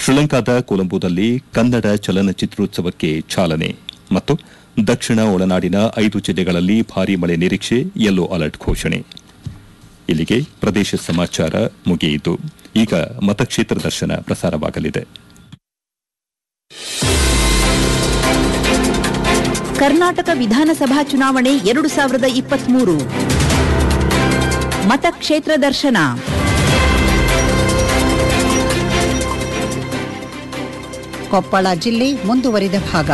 ಶ್ರೀಲಂಕಾದ ಕೊಲಂಬೋದಲ್ಲಿ ಕನ್ನಡ ಚಲನಚಿತ್ರೋತ್ಸವಕ್ಕೆ ಚಾಲನೆ ಮತ್ತು ದಕ್ಷಿಣ ಒಳನಾಡಿನ ಐದು ಜಿಲ್ಲೆಗಳಲ್ಲಿ ಭಾರೀ ಮಳೆ ನಿರೀಕ್ಷೆ ಯೆಲ್ಲೋ ಅಲರ್ಟ್ ಘೋಷಣೆ ಇಲ್ಲಿಗೆ ಪ್ರದೇಶ ಸಮಾಚಾರ ಮುಗಿಯಿತು ಈಗ ಮತಕ್ಷೇತ್ರ ದರ್ಶನ ಪ್ರಸಾರವಾಗಲಿದೆ ಕರ್ನಾಟಕ ವಿಧಾನಸಭಾ ಚುನಾವಣೆ ಎರಡು ಸಾವಿರದ ಇಪ್ಪತ್ಮೂರು ಮತಕ್ಷೇತ್ರ ದರ್ಶನ ಕೊಪ್ಪಳ ಜಿಲ್ಲೆ ಮುಂದುವರಿದ ಭಾಗ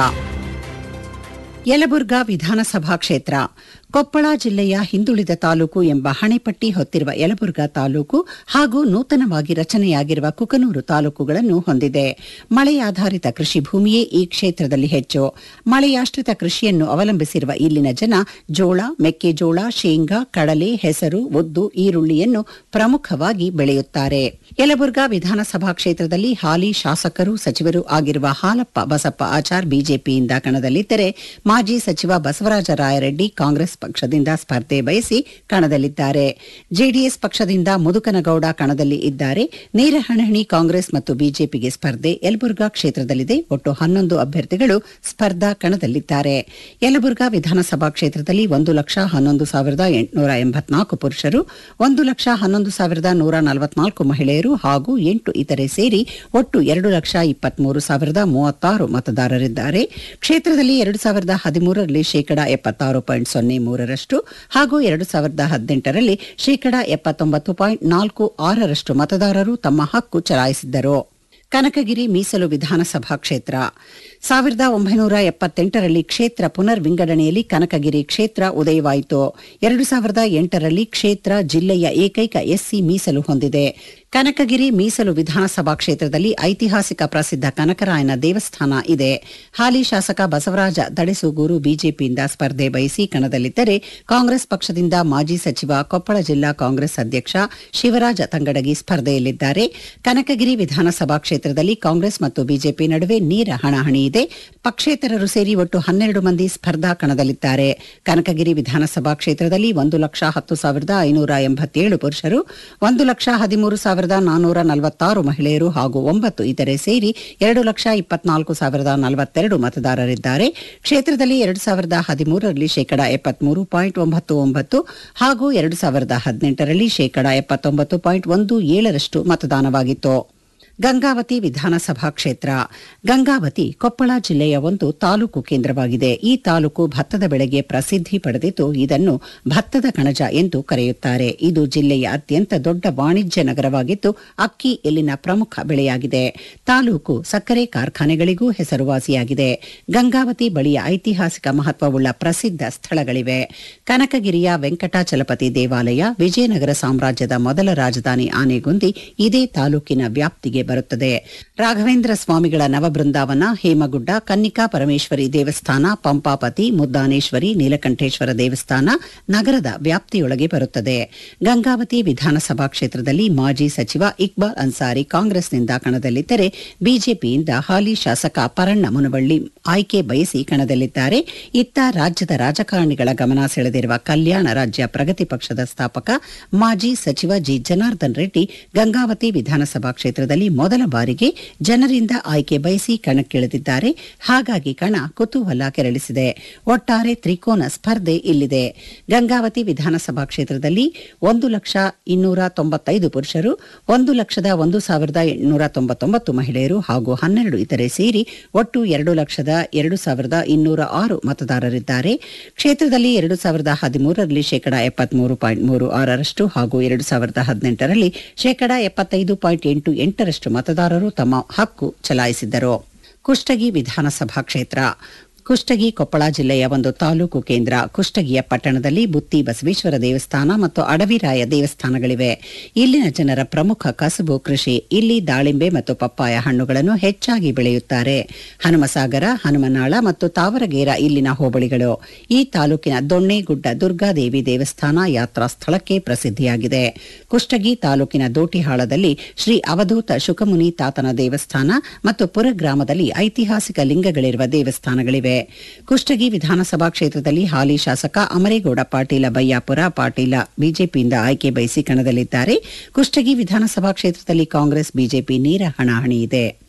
ಯಲಬುರ್ಗಾ ವಿಧಾನಸಭಾ ಕ್ಷೇತ್ರ ಕೊಪ್ಪಳ ಜಿಲ್ಲೆಯ ಹಿಂದುಳಿದ ತಾಲೂಕು ಎಂಬ ಹಣೆಪಟ್ಟಿ ಹೊತ್ತಿರುವ ಯಲಬುರ್ಗಾ ತಾಲೂಕು ಹಾಗೂ ನೂತನವಾಗಿ ರಚನೆಯಾಗಿರುವ ಕುಕನೂರು ತಾಲೂಕುಗಳನ್ನು ಹೊಂದಿದೆ ಮಳೆಯಾಧಾರಿತ ಕೃಷಿ ಭೂಮಿಯೇ ಈ ಕ್ಷೇತ್ರದಲ್ಲಿ ಹೆಚ್ಚು ಮಳೆಯಾಶ್ರಿತ ಕೃಷಿಯನ್ನು ಅವಲಂಬಿಸಿರುವ ಇಲ್ಲಿನ ಜನ ಜೋಳ ಮೆಕ್ಕೆಜೋಳ ಶೇಂಗಾ ಕಡಲೆ ಹೆಸರು ಉದ್ದು ಈರುಳ್ಳಿಯನ್ನು ಪ್ರಮುಖವಾಗಿ ಬೆಳೆಯುತ್ತಾರೆ ಯಲಬುರ್ಗಾ ವಿಧಾನಸಭಾ ಕ್ಷೇತ್ರದಲ್ಲಿ ಹಾಲಿ ಶಾಸಕರು ಸಚಿವರು ಆಗಿರುವ ಹಾಲಪ್ಪ ಬಸಪ್ಪ ಆಚಾರ್ ಬಿಜೆಪಿಯಿಂದ ಕಣದಲ್ಲಿದ್ದರೆ ಮಾಜಿ ಸಚಿವ ಬಸವರಾಜ ರಾಯರೆಡ್ಡಿ ಕಾಂಗ್ರೆಸ್ ಪಕ್ಷದಿಂದ ಸ್ಪರ್ಧೆ ಬಯಸಿ ಕಣದಲ್ಲಿದ್ದಾರೆ ಜೆಡಿಎಸ್ ಪಕ್ಷದಿಂದ ಮುದುಕನಗೌಡ ಕಣದಲ್ಲಿ ಇದ್ದಾರೆ ನೇರ ಹಣಹಣಿ ಕಾಂಗ್ರೆಸ್ ಮತ್ತು ಬಿಜೆಪಿಗೆ ಸ್ಪರ್ಧೆ ಯಲಬುರ್ಗಾ ಕ್ಷೇತ್ರದಲ್ಲಿದೆ ಒಟ್ಟು ಹನ್ನೊಂದು ಅಭ್ಯರ್ಥಿಗಳು ಸ್ಪರ್ಧಾ ಕಣದಲ್ಲಿದ್ದಾರೆ ಯಲಬುರ್ಗಾ ವಿಧಾನಸಭಾ ಕ್ಷೇತ್ರದಲ್ಲಿ ಒಂದು ಲಕ್ಷ ಹನ್ನೊಂದು ಸಾವಿರದ ಎಂಟುನೂರ ಎಂಬತ್ನಾಲ್ಕು ಪುರುಷರು ಒಂದು ಲಕ್ಷ ಹನ್ನೊಂದು ಸಾವಿರದ ನೂರ ನಲವತ್ನಾಲ್ಕು ಮಹಿಳೆಯರು ಹಾಗೂ ಎಂಟು ಇತರೆ ಸೇರಿ ಒಟ್ಟು ಎರಡು ಲಕ್ಷ ಇಪ್ಪತ್ಮೂರು ಸಾವಿರದ ಮೂವತ್ತಾರು ಮತದಾರರಿದ್ದಾರೆ ಕ್ಷೇತ್ರದಲ್ಲಿ ಎರಡು ಸಾವಿರದ ಹದಿಮೂರರಲ್ಲಿ ಶೇಕಡಾ ಎಪ್ಪತ್ತಾರು ಪಾಯಿಂಟ್ ಸೊನ್ನೆ ಮೂರರಷ್ಟು ಹಾಗೂ ಎರಡು ಸಾವಿರದ ಹದಿನೆಂಟರಲ್ಲಿ ಶೇಕಡಾ ಎಪ್ಪತ್ತೊಂಬತ್ತು ಪಾಯಿಂಟ್ ನಾಲ್ಕು ಆರರಷ್ಟು ಮತದಾರರು ತಮ್ಮ ಹಕ್ಕು ಚಲಾಯಿಸಿದ್ದರು ಕನಕಗಿರಿ ಮೀಸಲು ವಿಧಾನಸಭಾ ಕ್ಷೇತ್ರ ಸಾವಿರದ ಒಂಬೈನೂರ ಎಪ್ಪತ್ತೆಂಟರಲ್ಲಿ ಕ್ಷೇತ್ರ ಪುನರ್ ವಿಂಗಡಣೆಯಲ್ಲಿ ಕನಕಗಿರಿ ಕ್ಷೇತ್ರ ಉದಯವಾಯಿತು ಎರಡು ಸಾವಿರದ ಎಂಟರಲ್ಲಿ ಕ್ಷೇತ್ರ ಜಿಲ್ಲೆಯ ಏಕೈಕ ಎಸ್ಸಿ ಮೀಸಲು ಹೊಂದಿದೆ ಕನಕಗಿರಿ ಮೀಸಲು ವಿಧಾನಸಭಾ ಕ್ಷೇತ್ರದಲ್ಲಿ ಐತಿಹಾಸಿಕ ಪ್ರಸಿದ್ಧ ಕನಕರಾಯನ ದೇವಸ್ಥಾನ ಇದೆ ಹಾಲಿ ಶಾಸಕ ಬಸವರಾಜ ದಡೆಸೂಗೂರು ಬಿಜೆಪಿಯಿಂದ ಸ್ಪರ್ಧೆ ಬಯಸಿ ಕಣದಲ್ಲಿದ್ದರೆ ಕಾಂಗ್ರೆಸ್ ಪಕ್ಷದಿಂದ ಮಾಜಿ ಸಚಿವ ಕೊಪ್ಪಳ ಜಿಲ್ಲಾ ಕಾಂಗ್ರೆಸ್ ಅಧ್ಯಕ್ಷ ಶಿವರಾಜ ತಂಗಡಗಿ ಸ್ಪರ್ಧೆಯಲ್ಲಿದ್ದಾರೆ ಕನಕಗಿರಿ ವಿಧಾನಸಭಾ ಕ್ಷೇತ್ರದಲ್ಲಿ ಕಾಂಗ್ರೆಸ್ ಮತ್ತು ಬಿಜೆಪಿ ನಡುವೆ ನೇರ ಹಣಾಹಣಿ ಇದೆ ಪಕ್ಷೇತರರು ಸೇರಿ ಒಟ್ಟು ಹನ್ನೆರಡು ಮಂದಿ ಸ್ಪರ್ಧಾ ಕಣದಲ್ಲಿದ್ದಾರೆ ಕನಕಗಿರಿ ವಿಧಾನಸಭಾ ಕ್ಷೇತ್ರದಲ್ಲಿ ಒಂದು ಲಕ್ಷ ಹತ್ತು ಸಾವಿರದ ಐನೂರ ಎಂಬತ್ತೇಳು ಪುರುಷರು ಒಂದು ಲಕ್ಷ ಹದಿಮೂರು ಸಾವಿರದ ನಾನ್ನೂರ ನಲವತ್ತಾರು ಮಹಿಳೆಯರು ಹಾಗೂ ಒಂಬತ್ತು ಇತರೆ ಸೇರಿ ಎರಡು ಲಕ್ಷ ಇಪ್ಪತ್ನಾಲ್ಕು ಸಾವಿರದ ನಲವತ್ತೆರಡು ಮತದಾರರಿದ್ದಾರೆ ಕ್ಷೇತ್ರದಲ್ಲಿ ಎರಡು ಸಾವಿರದ ಹದಿಮೂರರಲ್ಲಿ ಶೇಕಡಾ ಎಪ್ಪತ್ಮೂರು ಪಾಯಿಂಟ್ ಒಂಬತ್ತು ಒಂಬತ್ತು ಹಾಗೂ ಎರಡು ಸಾವಿರದ ಹದಿನೆಂಟರಲ್ಲಿ ಶೇಕಡಾ ಎಪ್ಪತ್ತೊಂಬತ್ತು ಪಾಯಿಂಟ್ ಒಂದು ಏಳರಷ್ಟು ಮತದಾನವಾಗಿತ್ತು ಗಂಗಾವತಿ ವಿಧಾನಸಭಾ ಕ್ಷೇತ್ರ ಗಂಗಾವತಿ ಕೊಪ್ಪಳ ಜಿಲ್ಲೆಯ ಒಂದು ತಾಲೂಕು ಕೇಂದ್ರವಾಗಿದೆ ಈ ತಾಲೂಕು ಭತ್ತದ ಬೆಳೆಗೆ ಪ್ರಸಿದ್ಧಿ ಪಡೆದಿದ್ದು ಇದನ್ನು ಭತ್ತದ ಕಣಜ ಎಂದು ಕರೆಯುತ್ತಾರೆ ಇದು ಜಿಲ್ಲೆಯ ಅತ್ಯಂತ ದೊಡ್ಡ ವಾಣಿಜ್ಯ ನಗರವಾಗಿದ್ದು ಅಕ್ಕಿ ಇಲ್ಲಿನ ಪ್ರಮುಖ ಬೆಳೆಯಾಗಿದೆ ತಾಲೂಕು ಸಕ್ಕರೆ ಕಾರ್ಖಾನೆಗಳಿಗೂ ಹೆಸರುವಾಸಿಯಾಗಿದೆ ಗಂಗಾವತಿ ಬಳಿಯ ಐತಿಹಾಸಿಕ ಮಹತ್ವವುಳ್ಳ ಪ್ರಸಿದ್ಧ ಸ್ಥಳಗಳಿವೆ ಕನಕಗಿರಿಯ ವೆಂಕಟಾಚಲಪತಿ ದೇವಾಲಯ ವಿಜಯನಗರ ಸಾಮ್ರಾಜ್ಯದ ಮೊದಲ ರಾಜಧಾನಿ ಆನೆಗುಂದಿ ಇದೇ ತಾಲೂಕಿನ ವ್ಯಾಪ್ತಿಗೆ ಬರುತ್ತದೆ ರಾಘವೇಂದ್ರ ಸ್ವಾಮಿಗಳ ನವಬೃಂದಾವನ ಹೇಮಗುಡ್ಡ ಕನ್ನಿಕಾ ಪರಮೇಶ್ವರಿ ದೇವಸ್ಥಾನ ಪಂಪಾಪತಿ ಮುದ್ದಾನೇಶ್ವರಿ ನೀಲಕಂಠೇಶ್ವರ ದೇವಸ್ಥಾನ ನಗರದ ವ್ಯಾಪ್ತಿಯೊಳಗೆ ಬರುತ್ತದೆ ಗಂಗಾವತಿ ವಿಧಾನಸಭಾ ಕ್ಷೇತ್ರದಲ್ಲಿ ಮಾಜಿ ಸಚಿವ ಇಕ್ಬಾಲ್ ಅನ್ಸಾರಿ ಕಾಂಗ್ರೆಸ್ನಿಂದ ಕಣದಲ್ಲಿದ್ದರೆ ಬಿಜೆಪಿಯಿಂದ ಹಾಲಿ ಶಾಸಕ ಪರಣ್ಣ ಮುನವಳ್ಳಿ ಆಯ್ಕೆ ಬಯಸಿ ಕಣದಲ್ಲಿದ್ದಾರೆ ಇತ್ತ ರಾಜ್ಯದ ರಾಜಕಾರಣಿಗಳ ಗಮನ ಸೆಳೆದಿರುವ ಕಲ್ಯಾಣ ರಾಜ್ಯ ಪ್ರಗತಿ ಪಕ್ಷದ ಸ್ಥಾಪಕ ಮಾಜಿ ಸಚಿವ ಜಿ ಜನಾರ್ದನ್ ರೆಡ್ಡಿ ಗಂಗಾವತಿ ವಿಧಾನಸಭಾ ಕ್ಷೇತ್ರದಲ್ಲಿ ಮೊದಲ ಬಾರಿಗೆ ಜನರಿಂದ ಆಯ್ಕೆ ಬಯಸಿ ಕಣಕ್ಕಿಳಿದಿದ್ದಾರೆ ಹಾಗಾಗಿ ಕಣ ಕುತೂಹಲ ಕೆರಳಿಸಿದೆ ಒಟ್ಟಾರೆ ತ್ರಿಕೋನ ಸ್ಪರ್ಧೆ ಇಲ್ಲಿದೆ ಗಂಗಾವತಿ ವಿಧಾನಸಭಾ ಕ್ಷೇತ್ರದಲ್ಲಿ ಒಂದು ಲಕ್ಷ ಇನ್ನೂರ ತೊಂಬತ್ತೈದು ಪುರುಷರು ಒಂದು ಲಕ್ಷದ ಒಂದು ಸಾವಿರದ ಎಂಟುನೂರ ತೊಂಬತ್ತೊಂಬತ್ತು ಮಹಿಳೆಯರು ಹಾಗೂ ಹನ್ನೆರಡು ಇತರೆ ಸೇರಿ ಒಟ್ಟು ಎರಡು ಲಕ್ಷದ ಎರಡು ಸಾವಿರದ ಇನ್ನೂರ ಆರು ಮತದಾರರಿದ್ದಾರೆ ಕ್ಷೇತ್ರದಲ್ಲಿ ಎರಡು ಸಾವಿರದ ಹದಿಮೂರರಲ್ಲಿ ಶೇಕಡಾ ಎಪ್ಪತ್ಮೂರು ಪಾಯಿಂಟ್ ಮೂರು ಆರರಷ್ಟು ಹಾಗೂ ಎರಡು ಸಾವಿರದ ಹದಿನೆಂಟರಲ್ಲಿ ಶೇಕಡಾ ಎಪ್ಪತ್ತೈದು ಪಾಯಿಂಟ್ ಎಂಟು ಎಂಟರಷ್ಟು ಮತದಾರರು ತಮ್ಮ ಹಕ್ಕು ಚಲಾಯಿಸಿದ್ದರು ಕುಷ್ಟಗಿ ವಿಧಾನಸಭಾ ಕ್ಷೇತ್ರ ಕುಷ್ಟಗಿ ಕೊಪ್ಪಳ ಜಿಲ್ಲೆಯ ಒಂದು ತಾಲೂಕು ಕೇಂದ್ರ ಕುಷ್ಟಗಿಯ ಪಟ್ಟಣದಲ್ಲಿ ಬುತ್ತಿ ಬಸವೇಶ್ವರ ದೇವಸ್ಥಾನ ಮತ್ತು ಅಡವಿರಾಯ ದೇವಸ್ಥಾನಗಳಿವೆ ಇಲ್ಲಿನ ಜನರ ಪ್ರಮುಖ ಕಸುಬು ಕೃಷಿ ಇಲ್ಲಿ ದಾಳಿಂಬೆ ಮತ್ತು ಪಪ್ಪಾಯ ಹಣ್ಣುಗಳನ್ನು ಹೆಚ್ಚಾಗಿ ಬೆಳೆಯುತ್ತಾರೆ ಹನುಮಸಾಗರ ಹನುಮನಾಳ ಮತ್ತು ತಾವರಗೇರ ಇಲ್ಲಿನ ಹೋಬಳಿಗಳು ಈ ತಾಲೂಕಿನ ದೊಣ್ಣೆಗುಡ್ಡ ದುರ್ಗಾದೇವಿ ದೇವಸ್ಥಾನ ಯಾತ್ರಾ ಸ್ಥಳಕ್ಕೆ ಪ್ರಸಿದ್ಧಿಯಾಗಿದೆ ಕುಷ್ಟಗಿ ತಾಲೂಕಿನ ದೋಟಿಹಾಳದಲ್ಲಿ ಶ್ರೀ ಅವಧೂತ ಶುಕಮುನಿ ತಾತನ ದೇವಸ್ಥಾನ ಮತ್ತು ಪುರ ಗ್ರಾಮದಲ್ಲಿ ಐತಿಹಾಸಿಕ ಲಿಂಗಗಳಿರುವ ದೇವಸ್ಥಾನಗಳಿವೆ ಕುಷ್ಟಗಿ ವಿಧಾನಸಭಾ ಕ್ಷೇತ್ರದಲ್ಲಿ ಹಾಲಿ ಶಾಸಕ ಅಮರೇಗೌಡ ಪಾಟೀಲ ಬಯ್ಯಾಪುರ ಪಾಟೀಲ ಬಿಜೆಪಿಯಿಂದ ಆಯ್ಕೆ ಬಯಸಿ ಕಣದಲ್ಲಿದ್ದಾರೆ ಕುಷ್ಟಗಿ ವಿಧಾನಸಭಾ ಕ್ಷೇತ್ರದಲ್ಲಿ ಕಾಂಗ್ರೆಸ್ ಬಿಜೆಪಿ ನೇರ ಹಣಾಹಣಿ ಇದೆ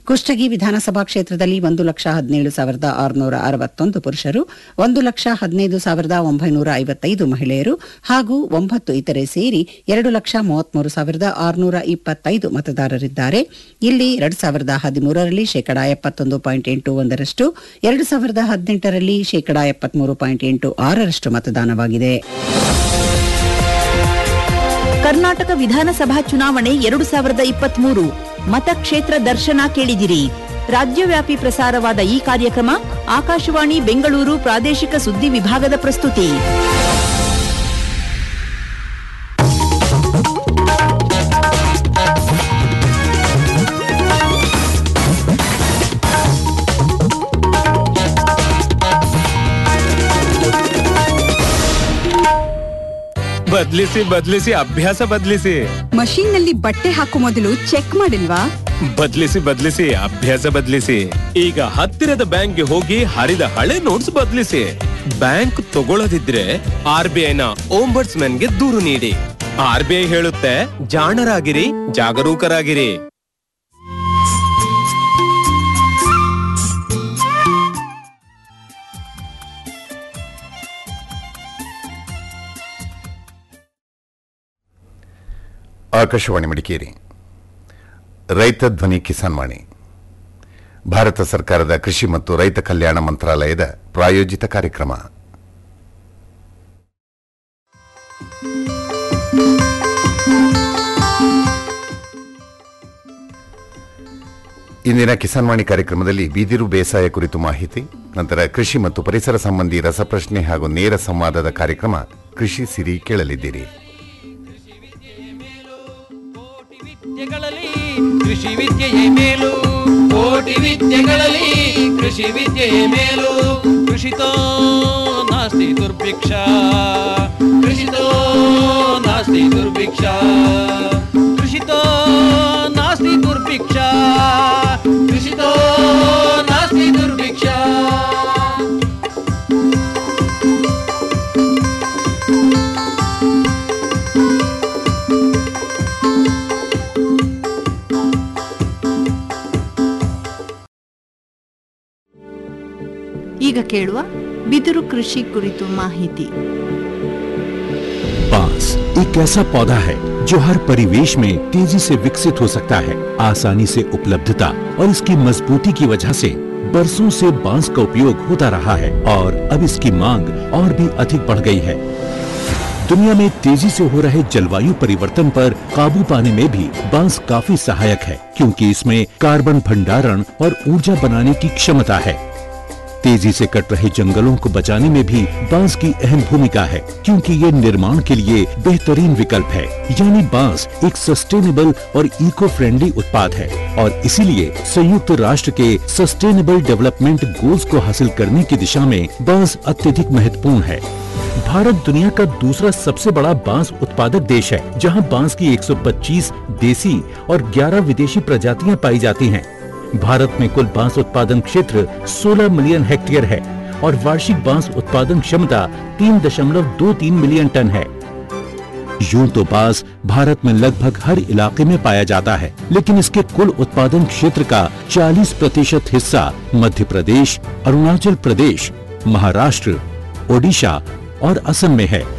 ಕುಷ್ಟಗಿ ವಿಧಾನಸಭಾ ಕ್ಷೇತ್ರದಲ್ಲಿ ಒಂದು ಲಕ್ಷ ಹದಿನೇಳು ಸಾವಿರದ ಆರುನೂರ ಅರವತ್ತೊಂದು ಪುರುಷರು ಒಂದು ಲಕ್ಷ ಹದಿನೈದು ಸಾವಿರದ ಒಂಬೈನೂರ ಐವತ್ತೈದು ಮಹಿಳೆಯರು ಹಾಗೂ ಒಂಬತ್ತು ಇತರೆ ಸೇರಿ ಎರಡು ಲಕ್ಷ ಮೂವತ್ಮೂರು ಸಾವಿರದ ಆರುನೂರ ಇಪ್ಪತ್ತೈದು ಮತದಾರರಿದ್ದಾರೆ ಇಲ್ಲಿ ಎರಡು ಸಾವಿರದ ಹದಿಮೂರರಲ್ಲಿ ಶೇಕಡಾ ಎಪ್ಪತ್ತೊಂದು ಪಾಯಿಂಟ್ ಎಂಟು ಒಂದರಷ್ಟು ಎರಡು ಸಾವಿರದ ಹದಿನೆಂಟರಲ್ಲಿ ಶೇಕಡಾ ಎಪ್ಪತ್ಮೂರು ಪಾಯಿಂಟ್ ಎಂಟು ಆರರಷ್ಟು ಮತದಾನವಾಗಿದೆ ಕರ್ನಾಟಕ ವಿಧಾನಸಭಾ ಚುನಾವಣೆ ಎರಡು ಸಾವಿರದ ಇಪ್ಪತ್ಮೂರು ಮತಕ್ಷೇತ್ರ ದರ್ಶನ ಕೇಳಿದಿರಿ ರಾಜ್ಯವ್ಯಾಪಿ ಪ್ರಸಾರವಾದ ಈ ಕಾರ್ಯಕ್ರಮ ಆಕಾಶವಾಣಿ ಬೆಂಗಳೂರು ಪ್ರಾದೇಶಿಕ ಸುದ್ದಿ ವಿಭಾಗದ ಪ್ರಸ್ತುತಿ ಬದ್ಲಿಸಿ ಬದ್ಲಿಸಿ ಅಭ್ಯಾಸ ಬದ್ಲಿಸಿ ಮಷೀನ್ ನಲ್ಲಿ ಬಟ್ಟೆ ಹಾಕೋ ಮೊದಲು ಚೆಕ್ ಮಾಡಿಲ್ವಾ ಬದ್ಲಿಸಿ ಬದ್ಲಿಸಿ ಅಭ್ಯಾಸ ಬದ್ಲಿಸಿ ಈಗ ಹತ್ತಿರದ ಬ್ಯಾಂಕ್ಗೆ ಹೋಗಿ ಹರಿದ ಹಳೆ ನೋಟ್ಸ್ ಬದ್ಲಿಸಿ ಬ್ಯಾಂಕ್ ತಗೊಳ್ಳದಿದ್ರೆ ಆರ್ ಬಿ ಐನ ಗೆ ದೂರು ನೀಡಿ ಆರ್ ಬಿ ಐ ಹೇಳುತ್ತೆ ಜಾಣರಾಗಿರಿ ಜಾಗರೂಕರಾಗಿರಿ ಆಕಾಶವಾಣಿ ಮಡಿಕೇರಿ ರೈತ ಧ್ವನಿ ಕಿಸಾನ್ ವಾಣಿ ಭಾರತ ಸರ್ಕಾರದ ಕೃಷಿ ಮತ್ತು ರೈತ ಕಲ್ಯಾಣ ಮಂತ್ರಾಲಯದ ಪ್ರಾಯೋಜಿತ ಕಾರ್ಯಕ್ರಮ ಇಂದಿನ ಕಿಸಾನ್ ವಾಣಿ ಕಾರ್ಯಕ್ರಮದಲ್ಲಿ ಬಿದಿರು ಬೇಸಾಯ ಕುರಿತು ಮಾಹಿತಿ ನಂತರ ಕೃಷಿ ಮತ್ತು ಪರಿಸರ ಸಂಬಂಧಿ ರಸಪ್ರಶ್ನೆ ಹಾಗೂ ನೇರ ಸಂವಾದದ ಕಾರ್ಯಕ್ರಮ ಕೃಷಿ ಸಿರಿ ಕೇಳಲಿದ್ದೀರಿ ವಿದ್ಯೆಗಳಲ್ಲಿ ಕೃಷಿ ವಿದ್ಯೆಯೇ ಮೇಲು ಕೋಟಿ ವಿದ್ಯೆಗಳಲ್ಲಿ ಕೃಷಿ ವಿದ್ಯೆಯೇ ಮೇಲು ಕೃಷಿತೋ ನಾಸ್ತಿ ದುರ್ಭಿಕ್ಷ ಕೃಷಿತೋ ನಾಸ್ತಿ ದುರ್ಭಿಕ್ಷ ಕೃಷಿತೋ ನಾಸ್ತಿ ದುರ್ಭಿಕ್ಷ ಕೃಷಿತೋ ನಾಸ್ತಿ ದುರ್ಭಿಕ್ಷ ಈಗ ಕೇಳುವ ಬಿದಿರು ಕೃಷಿ ಕುರಿತು ಮಾಹಿತಿ बांस एक ऐसा पौधा है जो हर परिवेश में तेजी से विकसित हो सकता है आसानी से उपलब्धता और इसकी मजबूती की वजह से बरसों से बांस का उपयोग होता रहा है और अब इसकी मांग और भी अधिक बढ़ गई है दुनिया में तेजी से हो रहे जलवायु परिवर्तन पर काबू पाने में भी बांस काफी सहायक है क्योंकि इसमें कार्बन भंडारण और ऊर्जा बनाने की क्षमता है तेजी से कट रहे जंगलों को बचाने में भी बांस की अहम भूमिका है क्योंकि ये निर्माण के लिए बेहतरीन विकल्प है यानी बांस एक सस्टेनेबल और इको फ्रेंडली उत्पाद है और इसीलिए संयुक्त राष्ट्र के सस्टेनेबल डेवलपमेंट गोल्स को हासिल करने की दिशा में बांस अत्यधिक महत्वपूर्ण है भारत दुनिया का दूसरा सबसे बड़ा बांस उत्पादक देश है जहां बांस की 125 देसी और 11 विदेशी प्रजातियां पाई जाती हैं। भारत में कुल बांस उत्पादन क्षेत्र 16 मिलियन हेक्टेयर है और वार्षिक बांस उत्पादन क्षमता 3.23 मिलियन टन है यूं तो बांस भारत में लगभग हर इलाके में पाया जाता है लेकिन इसके कुल उत्पादन क्षेत्र का 40 प्रतिशत हिस्सा मध्य प्रदेश अरुणाचल प्रदेश महाराष्ट्र ओडिशा और असम में है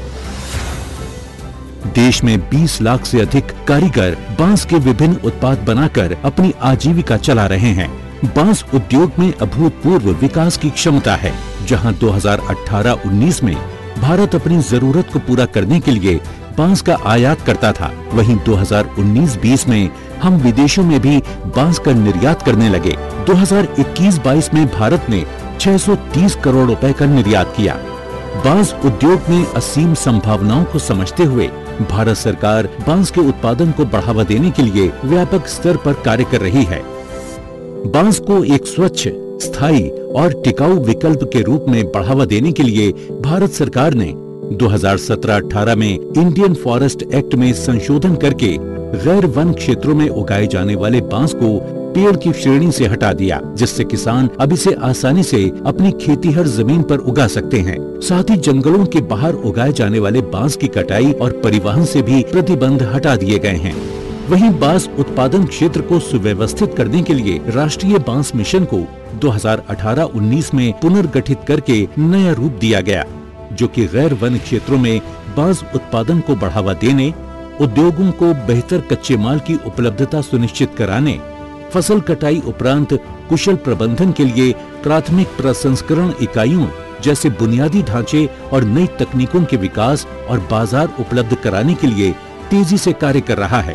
देश में 20 लाख से अधिक कारीगर बांस के विभिन्न उत्पाद बनाकर अपनी आजीविका चला रहे हैं बांस उद्योग में अभूतपूर्व विकास की क्षमता है जहां 2018-19 में भारत अपनी जरूरत को पूरा करने के लिए बांस का आयात करता था वहीं 2019-20 में हम विदेशों में भी बांस का निर्यात करने लगे 2021-22 में भारत ने 630 करोड़ रुपए का निर्यात किया बांस उद्योग में असीम संभावनाओं को समझते हुए भारत सरकार बांस के उत्पादन को बढ़ावा देने के लिए व्यापक स्तर पर कार्य कर रही है बांस को एक स्वच्छ स्थायी और टिकाऊ विकल्प के रूप में बढ़ावा देने के लिए भारत सरकार ने 2017-18 में इंडियन फॉरेस्ट एक्ट में संशोधन करके गैर वन क्षेत्रों में उगाए जाने वाले बांस को पेड़ की श्रेणी से हटा दिया जिससे किसान अब इसे आसानी से अपनी खेती हर जमीन पर उगा सकते हैं साथ ही जंगलों के बाहर उगाए जाने वाले बांस की कटाई और परिवहन से भी प्रतिबंध हटा दिए गए हैं वहीं बांस उत्पादन क्षेत्र को सुव्यवस्थित करने के लिए राष्ट्रीय बांस मिशन को 2018-19 में पुनर्गठित करके नया रूप दिया गया जो कि गैर वन क्षेत्रों में बांस उत्पादन को बढ़ावा देने उद्योगों को बेहतर कच्चे माल की उपलब्धता सुनिश्चित कराने फसल कटाई उपरांत कुशल प्रबंधन के लिए प्राथमिक प्रसंस्करण इकाइयों जैसे बुनियादी ढांचे और नई तकनीकों के विकास और बाजार उपलब्ध कराने के लिए तेजी से कार्य कर रहा है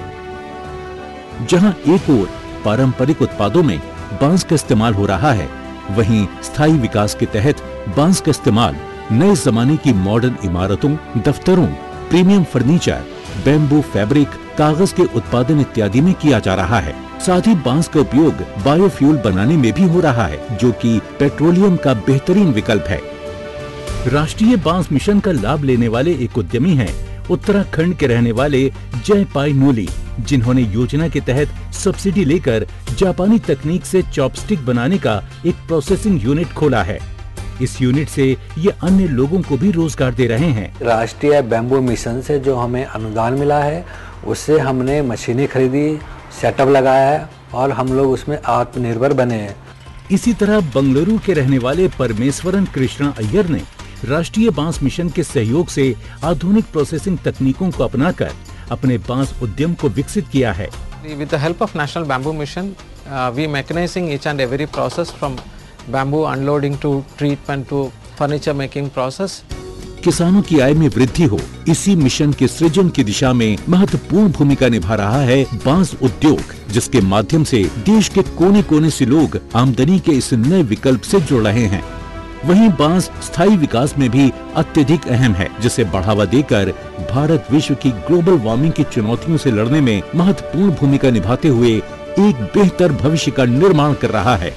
जहां एक ओर पारंपरिक उत्पादों में बांस का इस्तेमाल हो रहा है वहीं स्थायी विकास के तहत बांस का इस्तेमाल नए जमाने की मॉडर्न इमारतों दफ्तरों प्रीमियम फर्नीचर बेम्बू फैब्रिक कागज के उत्पादन इत्यादि में किया जा रहा है साथ ही बांस का उपयोग बायोफ्यूल बनाने में भी हो रहा है जो कि पेट्रोलियम का बेहतरीन विकल्प है राष्ट्रीय बांस मिशन का लाभ लेने वाले एक उद्यमी हैं उत्तराखंड के रहने वाले जय पाई नोली जिन्होंने योजना के तहत सब्सिडी लेकर जापानी तकनीक से चॉपस्टिक बनाने का एक प्रोसेसिंग यूनिट खोला है इस यूनिट से ये अन्य लोगों को भी रोजगार दे रहे हैं राष्ट्रीय बैम्बू मिशन से जो हमें अनुदान मिला है उससे हमने मशीनें खरीदी सेटअप लगाया है और हम लोग उसमें आत्मनिर्भर बने हैं इसी तरह बंगलुरु के रहने वाले परमेश्वरन कृष्णा अय्यर ने राष्ट्रीय बांस मिशन के सहयोग से आधुनिक प्रोसेसिंग तकनीकों को अपनाकर अपने बांस उद्यम को विकसित किया है With the help of National Bamboo Mission, uh, we mechanizing each and every process from bamboo unloading to treatment to furniture making process. किसानों की आय में वृद्धि हो इसी मिशन के सृजन की दिशा में महत्वपूर्ण भूमिका निभा रहा है बांस उद्योग जिसके माध्यम से देश के कोने कोने से लोग आमदनी के इस नए विकल्प से जुड़ रहे हैं वहीं बांस स्थायी विकास में भी अत्यधिक अहम है जिसे बढ़ावा देकर भारत विश्व की ग्लोबल वार्मिंग की चुनौतियों से लड़ने में महत्वपूर्ण भूमिका निभाते हुए एक बेहतर भविष्य का निर्माण कर रहा है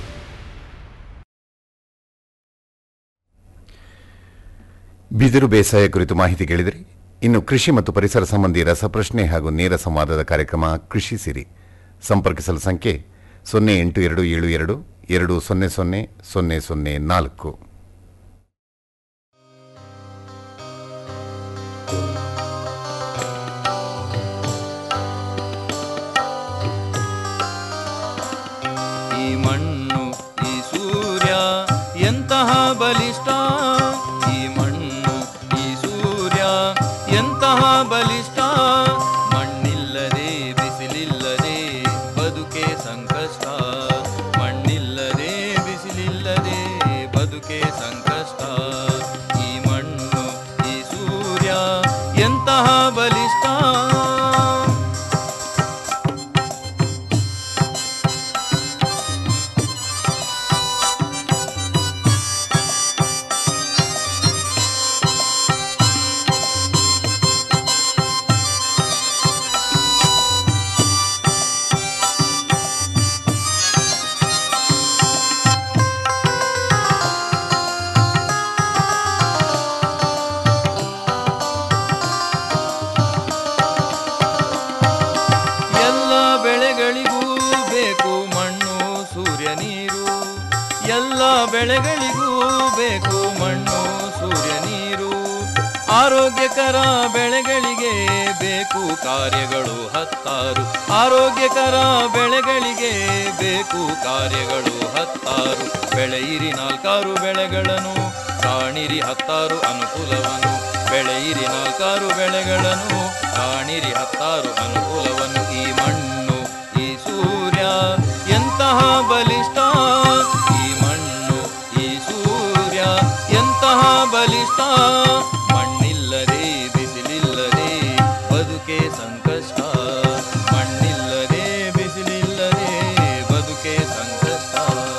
ಬಿದಿರು ಬೇಸಾಯ ಕುರಿತು ಮಾಹಿತಿ ಕೇಳಿದ್ರಿ ಇನ್ನು ಕೃಷಿ ಮತ್ತು ಪರಿಸರ ಸಂಬಂಧಿ ರಸಪ್ರಶ್ನೆ ಹಾಗೂ ನೇರ ಸಂವಾದದ ಕಾರ್ಯಕ್ರಮ ಕೃಷಿ ಸಿರಿ ಸಂಪರ್ಕಿಸಲು ಸಂಖ್ಯೆ ಸೊನ್ನೆ ಎಂಟು ಎರಡು ಏಳು ಎರಡು ಎರಡು ಸೊನ್ನೆ ಸೊನ್ನೆ ಸೊನ್ನೆ ಸೊನ್ನೆ ನಾಲ್ಕು ಈ ಮಣ್ಣು ಈ ಸೂರ್ಯ ಎಂತಹ ಬಲಿಷ್ಠ ಈ ಮಣ್ಣು ಈ ಸೂರ್ಯ ಎಂತಹ ಬಲಿಷ್ಠ ಮಣ್ಣಿಲ್ಲದೆ ಬಿಸಿಲಿಲ್ಲದೆ ಬದುಕೆ ಸಂಕಷ್ಟ ಮಣ್ಣಿಲ್ಲದೆ ಬಿಸಿಲಿಲ್ಲದೆ ಬದುಕೆ ಸಂಕಷ್ಟ ಈ ಮಣ್ಣು ಈ ಸೂರ್ಯ ಎಂತಹ ಬಲಿಷ್ಠ ಎಲ್ಲ ಬೆಳೆಗಳಿಗೂ ಬೇಕು ಮಣ್ಣು ಸೂರ್ಯ ನೀರು ಎಲ್ಲ ಬೆಳೆಗಳಿಗೂ ಬೇಕು ಮಣ್ಣು ಸೂರ್ಯ ನೀರು ಆರೋಗ್ಯಕರ ಬೆಳೆಗಳಿಗೆ ಬೇಕು ಕಾರ್ಯಗಳು ಹತ್ತಾರು ಆರೋಗ್ಯಕರ ಬೆಳೆಗಳಿಗೆ ಬೇಕು ಕಾರ್ಯಗಳು ಹತ್ತಾರು ಬೆಳೆಯಿರಿ ನಾಲ್ಕಾರು ಬೆಳೆಗಳನ್ನು ಕಾಣಿರಿ ಹತ್ತಾರು ಅನುಕೂಲವನ್ನು ಬೆಳೆಯಿರಿ ನಾಲ್ಕಾರು ಬೆಳೆಗಳನ್ನು ಕಾಣಿರಿ ಹತ್ತಾರು ಅನುಕೂಲವನ್ನು ಈ ಮಣ್ಣು ಈ ಸೂರ್ಯ ಎಂತಹ ಬಲಿಷ್ಠ ಈ ಮಣ್ಣು ಈ ಸೂರ್ಯ ಎಂತಹ ಬಲಿಷ್ಠ ಮಣ್ಣಿಲ್ಲದೆ ಬಿಸಿಲಿಲ್ಲದೆ ಬದುಕೆ ಸಂಕಷ್ಟ ಮಣ್ಣಿಲ್ಲದೆ ಬಿಸಿಲಿಲ್ಲದೆ ಬದುಕೆ ಸಂಕಷ್ಟ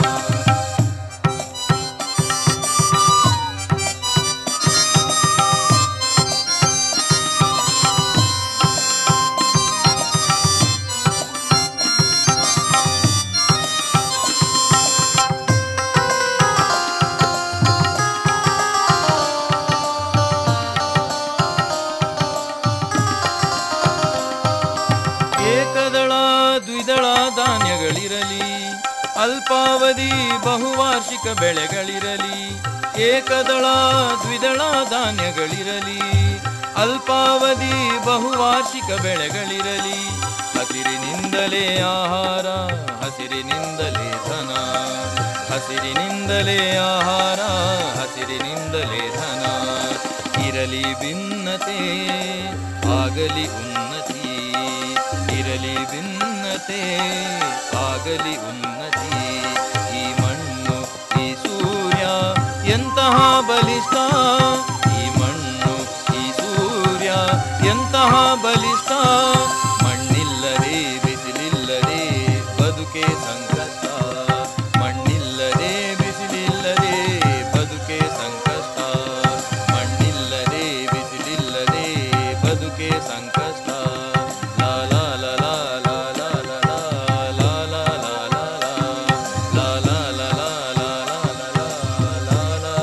ಏಕದಳ ದ್ವಿದಳ ಧಾನ್ಯಗಳಿರಲಿ ಅಲ್ಪಾವಧಿ ಬಹುವಾರ್ಷಿಕ ಬೆಳೆಗಳಿರಲಿ ಏಕದಳ ದ್ವಿದಳ ಧಾನ್ಯಗಳಿರಲಿ ಅಲ್ಪಾವಧಿ ಬಹುವಾರ್ಷಿಕ ಬೆಳೆಗಳಿರಲಿ ಹಸಿರಿನಿಂದಲೇ ಆಹಾರ ಹಸಿರಿನಿಂದಲೇ ಧನ ಹಸಿರಿನಿಂದಲೇ ಆಹಾರ ಹಸಿರಿನಿಂದಲೇ ಧನ ಇರಲಿ ಭಿನ್ನತೆ ಆಗಲಿ ಉನ್ನತಿ ಇರಲಿ ಭಿನ್ನತೆ ಆಗಲಿ ಉನ್ನತಿ ಈ ಮಣ್ಣು ಈ ಸೂರ್ಯ ಎಂತಹ ಬಲಿಷ್ಠ ಈ ಮಣ್ಣು ಈ ಸೂರ್ಯ ಎಂತಹ ಬಲಿಷ್ಠ ಮಣ್ಣಿಲ್ಲದೆ ಬಿಸಿಲಿಲ್ಲದೆ ಬದುಕೆ ಸಂಕಷ್ಟ ಮಣ್ಣಿಲ್ಲದೆ ಬಿಸಿಲಿಲ್ಲದೆ ಬದುಕೆ ಸಂಕಷ್ಟ ಮಣ್ಣಿಲ್ಲದೆ ಬಿಸಿಲಿಲ್ಲದೆ ಬದುಕೆ ಸಂಕಷ್ಟ ಲಾ ಲಾ ಲಾ ಲಾ ಲಾ ಲಾ ಲಾ ಲಾ ಲಾ ಲಾ ಲಾ ಲಾ ಲಾ ಲಾ ಲಾ ಲಾ ಲಾ ಲಾ ಲಾ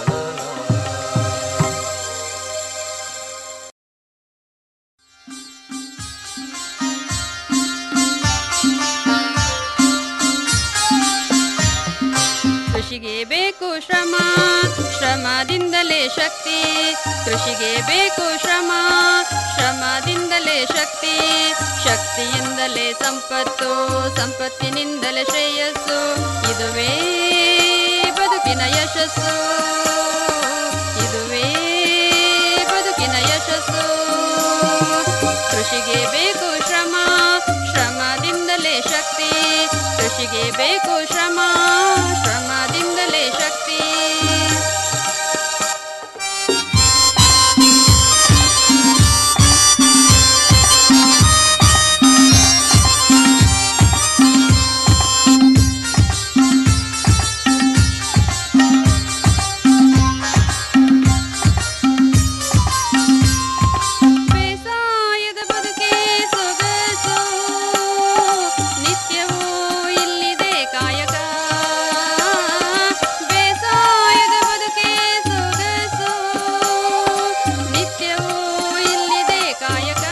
ಕೃಷಿಗೆ ಬೇಕು ಶ್ರಮ ಶ್ರಮದಿಂದಲೇ ಶಕ್ತಿ ಕೃಷಿಗೆ ಬೇಕು ಶ್ರಮ ಶ್ರಮದಿಂದಲೇ ಶಕ್ತಿ ಶಕ್ತಿಯಿಂದಲೇ ಸಂಪತ್ತು ಸಂಪತ್ತಿನಿಂದಲೇ ಶ್ರೇಯಸ್ಸು ಇದುವೇ ಬದುಕಿನ ಯಶಸ್ಸು ಇದುವೇ ಬದುಕಿನ ಯಶಸ್ಸು ಕೃಷಿಗೆ ಬೇಕು ಶ್ರಮ ಶ್ರಮದಿಂದಲೇ ಶಕ್ತಿ ಕೃಷಿಗೆ ಬೇಕು ಶ್ರಮ ಶ್ರಮದಿಂದಲೇ ಶಕ್ತಿ ಬೇಸಾಯದ ಬದುಕೆ ಸೊಗಸು ನಿತ್ಯವೂ ಇಲ್ಲಿದೆ ಕಾಯಕ ಬೇಸಾಯದ ಬದುಕೆ ಸೊಗಸು ನಿತ್ಯವೂ ಇಲ್ಲಿದೆ ಕಾಯಕ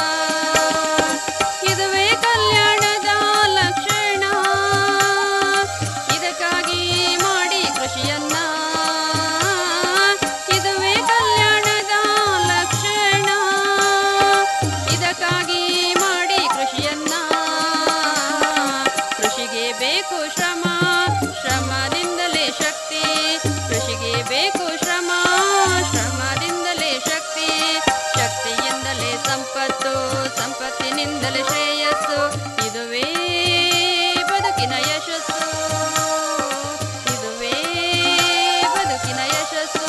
ಇದುವೇ ಕಲ್ಯಾಣದ ಲಕ್ಷಣ ಇದಕ್ಕಾಗಿ ಮಾಡಿ ಕೃಷಿಯನ್ನ ಇದುವೇ ಕಲ್ಯಾಣದ ಲಕ್ಷಣ ಇದಕ್ಕಾಗಿ ಮಾಡಿ ಕೃಷಿಯನ್ನ ಕೃಷಿಗೆ ಬೇಕು ಶ್ರಮ ಶ್ರಮದಿಂದಲೇ ಶಕ್ತಿ ಕೃಷಿಗೆ ಬೇಕು ಶ್ರಮ ಶ್ರಮದಿಂದಲೇ ಶಕ್ತಿ ಶಕ್ತಿಯಿಂದಲೇ ಸಂಪತ್ತು ಸಂಪತ್ತಿನಿಂದಲೇ ಶ್ರೇಯಸ್ಸು ಇದುವೇ ಬದುಕಿನ ಯಶಸ್ಸು ಇದುವೇ ಬದುಕಿನ ಯಶಸ್ಸು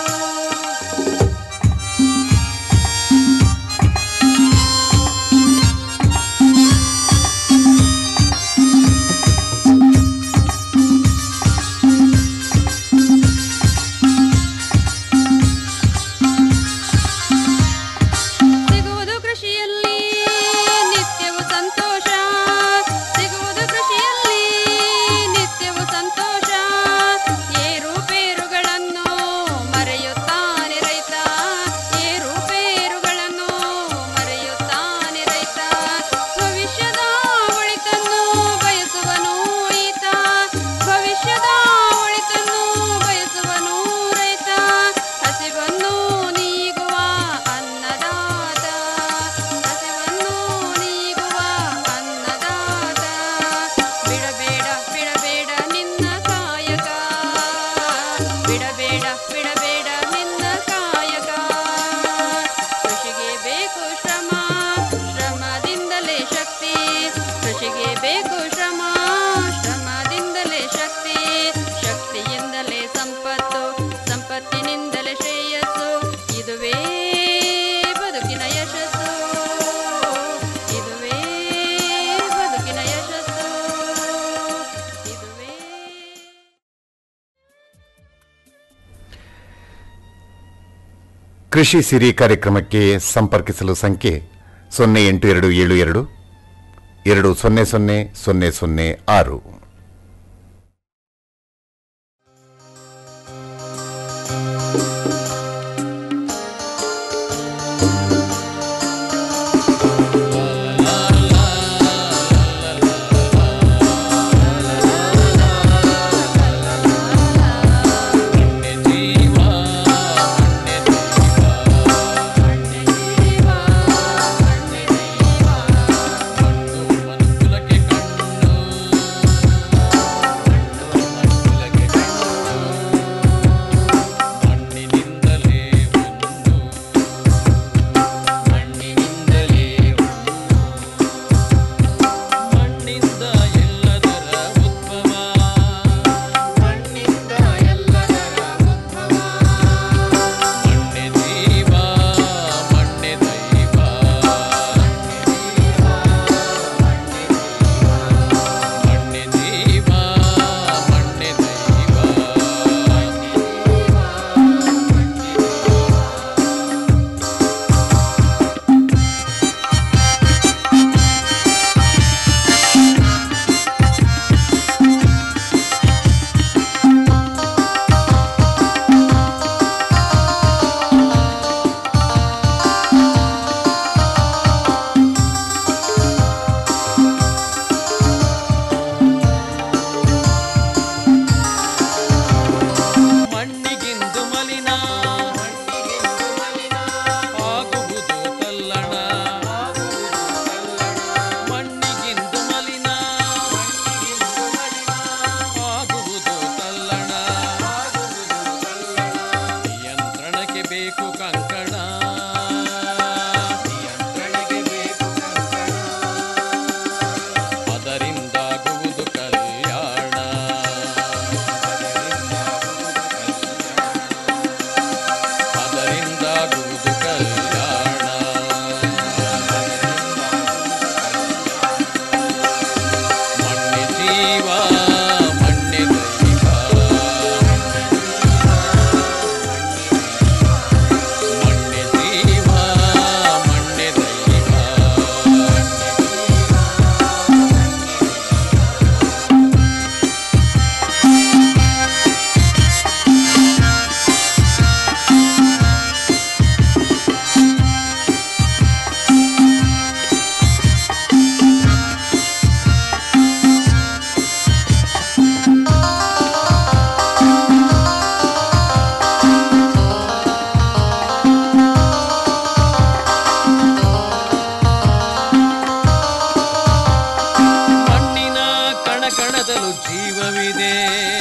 ಸಿಗುವುದು ಕೃಷಿಯಲ್ಲಿ ನಿತ್ಯವೂ ಸಂತೋಷ ಸಿಗುವುದು ಕೃಷಿಯಲ್ಲಿ ನಿತ್ಯವೂ ಸಂತೋಷ ಏರುಪೇರುಗಳನ್ನು ಮರೆಯುತ್ತಾನೆ ರೈತ ಏರುಪೇರುಗಳನ್ನು ಮರೆಯುತ್ತಾನೆ ರೈತ ಭವಿಷ್ಯದ ಒಳಿತನ್ನು ಬಯಸುವನು ಈತ ಭವಿಷ್ಯದ ಒಳಿತನ್ನು ಬಯಸುವನು ರೈತ ಹಸಿವನ್ನು ನೀಗುವ ಅನ್ನದಾತ ಹಸಿವನ್ನು ನೀಗುವ ಅನ್ನದಾತ ಬಿಡಬೇಡ ಬಿಡಬೇಡ ನಿನ್ನ ಕಾಯಕ ಬಿಡಬೇಡ ಬಿಡಬೇಡ ನಿನ್ನ ಕಾಯಕ ಕೃಷಿಗೆ ಬೇಕು ಶ್ರಮ ಶ್ರಮದಿಂದಲೇ ಶಕ್ತಿ ಕೃಷಿಗೆ ಬೇಕು ಶ್ರಮ ಶ್ರಮದಿಂದಲೇ ಶಕ್ತಿ ಶಕ್ತಿಯಿಂದಲೇ ಸಂಪತ್ತು ಸಂಪತ್ತಿನಿಂದಲೇ ಶ್ರೇಯಸ್ಸು ಇದುವೇ ಬದುಕಿನ ಯಶಸ್ಸು ಇದುವೇ ಬದುಕಿನ ಯಶಸ್ಸು ಇದುವೇ ಕೃಷಿ ಸಿರಿ ಕಾರ್ಯಕ್ರಮಕ್ಕೆ ಸಂಪರ್ಕಿಸಲು ಸಂಖ್ಯೆ ಸೊನ್ನೆ ಎಂಟು ಎರಡು ಏಳು ಎರಡು ಎರಡು ಸೊನ್ನೆ ಸೊನ್ನೆ ಸೊನ್ನೆ ಸೊನ್ನೆ ಆರು ಜೀವ ಜೀವವಿದೆ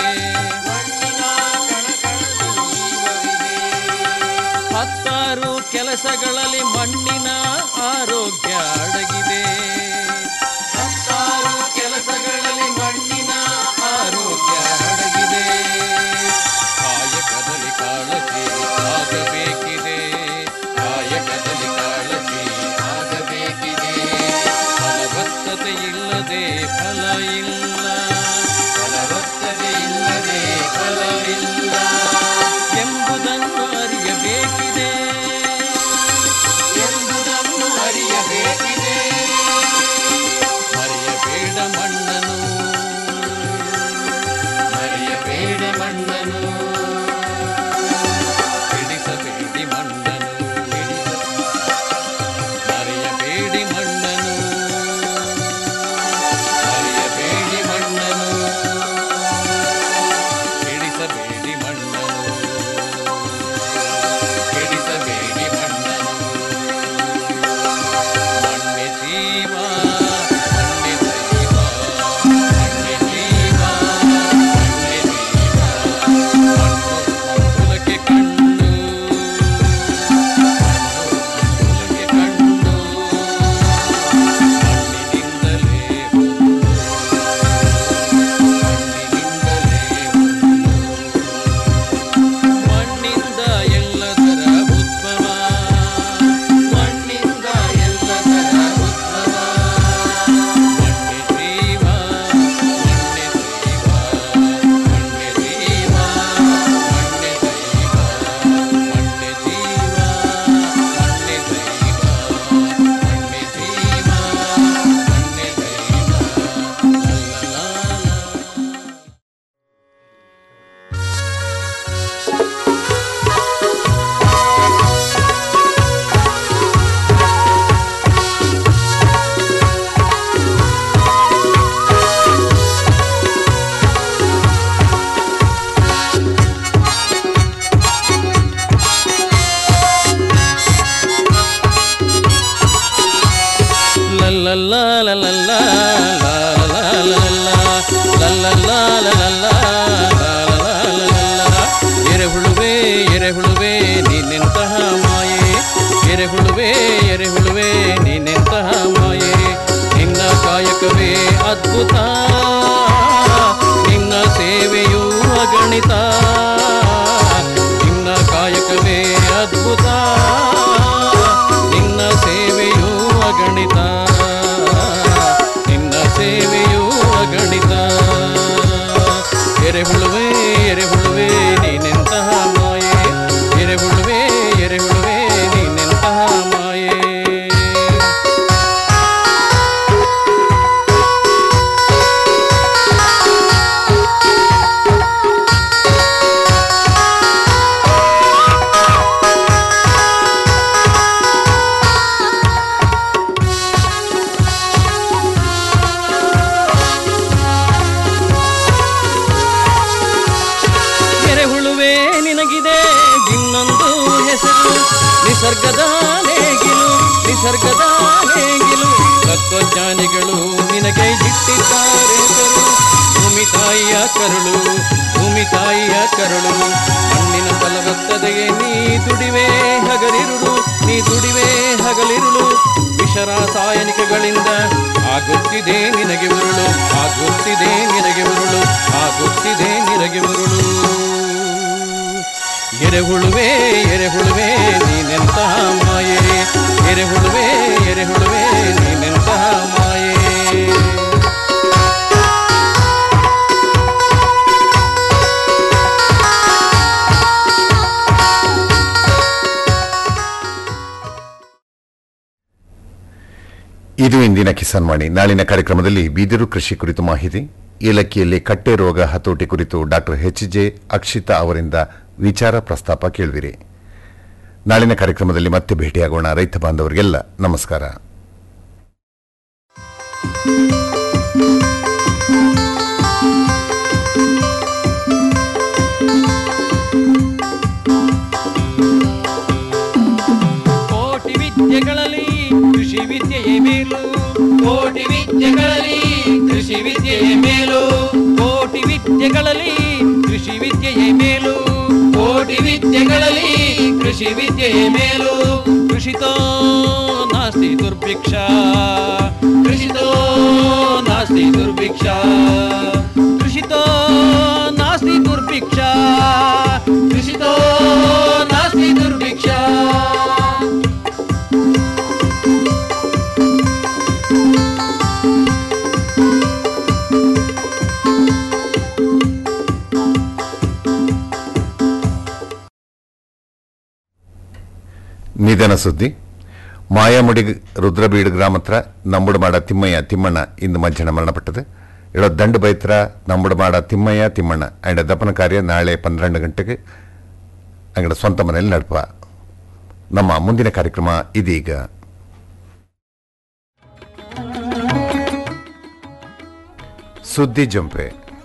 ಹತ್ತಾರು ಕೆಲಸಗಳಲ್ಲಿ ಮಣ್ಣಿನ ಆರೋಗ್ಯ ಅಡಗಿದೆ ಹತ್ತಾರು ಕೆಲಸಗಳಲ್ಲಿ ಮಣ್ಣಿನ ಆರೋಗ್ಯ ಅಡಗಿದೆ ಕಾಯಕದಲ್ಲಿ ಕಾಳಜಿ ಆಗಬೇಕಿದೆ ಕಾಯಕದಲ್ಲಿ ಕಾಳಜಿ ಆಗಬೇಕಿದೆ ಫಲವತ್ತತೆ ಇಲ್ಲದೆ ಫಲ ಇಲ್ಲ ಫಲವತ್ತತೆ ಇಲ್ಲದೆ ಫಲವಿಲ್ಲ ಎಂಬುದನ್ನು ಅರಿಯಬೇಕಿದೆ ಎಂಬುದನ್ನು ಅರಿಯಬೇಕಿದೆ ಮರೆಯಬೇಡ ಮಣ್ಣನು ಮರೆಯಬೇಡ ಮಣ್ಣನು ಹಿಡಿಸಬೇಡಿ ಮಣ್ಣನು ಹಿಡಿಸ ಮರೆಯಬೇಡಿ ಮಣ್ಣನು ಮರೆಯಬೇಡಿ ಮಣ್ಣನು ಹಿಡಿಸಬೇಡಿ ಮಣ್ಣನು ಹಿಡಿಸಬೇಡಿ ಮಣ್ಣನು ಮಣ್ಣೆ ಜೀವ ಮಣ್ಣೆ ದೈವ ಮಣ್ಣೆ ಜೀವ ಮಣ್ಣೆ ಜೀವ ಮಣ್ಣು ಮನುಕುಲಕ್ಕೆ ಕಣ್ಣು ಮಣ್ಣು ಮನುಕುಲಕ್ಕೆ ಕಣ್ಣು ಮಣ್ಣಿನಿಂದಲೇ ಮಣ್ಣಿಂದ ಎಲ್ಲದರ ಉದ್ಭವ ಮಣ್ಣಿಂದ ಎಲ್ಲದರ ಉದ್ಭವ ಮಣ್ಣೆ ಜೀವ ಮಣ್ಣೆ ದೈವ ಮಣ್ಣೆ ಜೀವ ಮಣ್ಣೆ ದೈವ ಮಣ್ಣೆ ಜೀವ ಮಣ್ಣೆ ದೈವ ಮಣ್ಣೆ ಜೀವ ಮಣ್ಣೆ ದೈವ ಲಲ್ಲಲಾಲ ಎರೆಹುಳುವೆ ಎರೆಹುಳುವೆ ನೀನೆಂತಹ ಮಾಯೆ ಎರೆಹುಳುವೆ ಎರೆಹುಳುವೆ ನೀನೆಂತಹ ಮಾಯೆ ನಿನ್ನ ಕಾಯಕವೇ ಅದ್ಭುತ ನಿನ್ನ ಸೇವೆಯೂ ಅಗಣಿತ ನಿನ್ನ ಕಾಯಕವೇ ಅದ್ಭುತ ನಿನ್ನ ಸೇವೆಯೂ ಅಗಣಿತ ನಿನ್ನ ಸೇವೆಯೂ ಅಗಣಿತ ಎರೆಹುಳುವೆ ಎರೆಹುಳುವೆ ನೀನೆಂತಹ ಮಾಯೆ ಎರೆಹುಳುವೆ ಎರೆಹುಳುವೆ ನೀನೆಂತಹ ಮಾಯೆ ಎರೆಹುಳುವೆ ನಿನಗಿದೆ ಇನ್ನೊಂದು ಹೆಸರು ನಿಸರ್ಗದ ನೇಗಿಲು ನಿಸರ್ಗದ ನೇಗಿಲು ತತ್ವಜ್ಞಾನಿಗಳು ನಿನಗೆ ಇಟ್ಟಿದ್ದಾರೆ ಹೆಸರು ಭೂಮಿ ತಾಯಿಯ ಕರುಳು ಭೂಮಿ ತಾಯಿಯ ಕರುಳು ಮಣ್ಣಿನ ಫಲವತ್ತತೆಗೆ ನೀ ದುಡಿವೆ ಹಗಲಿರುಳು ನೀ ದುಡಿವೆ ಹಗಲಿರುಳು ವಿಷ ರಾಸಾಯನಿಕಗಳಿಂದ ಆಗುತ್ತಿದೆ ನಿನಗೆ ಉರುಳು ಆಗುತ್ತಿದೆ ನಿನಗೆ ಉರುಳು ಆಗುತ್ತಿದೆ ನಿನಗೆ ಉರುಳು ಎರೆಹುಳುವೆ ಎರೆಹುಳುವೆ ನೀನೆಂತಹ ಮಾಯೆ ಎರೆಹುಳುವೆ ಎರೆಹುಳುವೆ ನೀನೆಂತಹ ಮಾಯೆ ಇದು ಇಂದಿನ ಕಿಸಾನ್ ವಾಣಿ ನಾಳಿನ ಕಾರ್ಯಕ್ರಮದಲ್ಲಿ ಬಿದಿರು ಕೃಷಿ ಕುರಿತು ಮಾಹಿತಿ ಏಲಕ್ಕಿಯಲ್ಲಿ ಕಟ್ಟೆ ರೋಗ ಹತೋಟಿ ಕುರಿತು ಡಾಕ್ಟರ್ ಎಚ್ ಜೆ ಅಕ್ಷಿತಾ ಅವರಿಂದ ವಿಚಾರ ಪ್ರಸ್ತಾಪ ಕೇಳುವಿರಿ ನಾಳಿನ ಕಾರ್ಯಕ್ರಮದಲ್ಲಿ ಮತ್ತೆ ಭೇಟಿಯಾಗೋಣ ರೈತ ಬಾಂಧವರಿಗೆಲ್ಲ ನಮಸ್ಕಾರ ಕೋಟಿ ವಿದ್ಯೆಗಳಲ್ಲಿ ಕೃಷಿ ವಿದ್ಯೆಯೇ ಮೇಲು ಕೋಟಿ ವಿದ್ಯೆಗಳಲ್ಲಿ ಕೃಷಿ ವಿದ್ಯೆಯೇ ಮೇಲು ಕೋಟಿ ವಿದ್ಯೆಗಳಲ್ಲಿ ಕೃಷಿ ವಿದ್ಯೆಯೇ ಮೇಲು ಕೋಟಿ ವಿದ್ಯೆಗಳಲ್ಲಿ ಕೃಷಿ ವಿದ್ಯೆಯೇ ಮೇಲು ಕೃಷಿತೋ ನಾಸ್ತಿ ದುರ್ಭಿಕ್ಷ ಕೃಷಿತೋ ನಾಸ್ತಿ ದುರ್ಭಿಕ್ಷ ಕೃಷಿತೋ ನಾಸ್ತಿ ದುರ್ಭಿಕ್ಷ ಕೃಷಿತೋ ನಾಸ್ತಿ ದುರ್ಭಿಕ್ಷ ನಿಧನ ಸುದ್ದಿ ಮಾಯಾಮುಡಿ ರುದ್ರಬೀಡು ಗ್ರಾಮ ಹತ್ರ ನಂಬುಡಮಾಡ ತಿಮ್ಮಯ್ಯ ತಿಮ್ಮಣ್ಣ ಇಂದು ಮಧ್ಯಾಹ್ನ ಮರಣಪಟ್ಟது ಇಳೋ ದಂಡು ಬೈತ್ರ ನಂಬುಡಮಾಡ ತಿಮ್ಮಯ್ಯ ತಿಮ್ಮಣ್ಣ ಅಂಡ ದಪನ ಕಾರ್ಯ ನಾಳೆ ಪನ್ನೆರಡು ಗಂಟೆಗೆ ಅಂಗಡ ಸ್ವಂತ ಮನೆಯಲ್ಲಿ ನಡಪ ನಮ್ಮ ಮುಂದಿನ ಕಾರ್ಯಕ್ರಮ ಇದೀಗ ಸುದ್ದಿ ಜಂಪೆ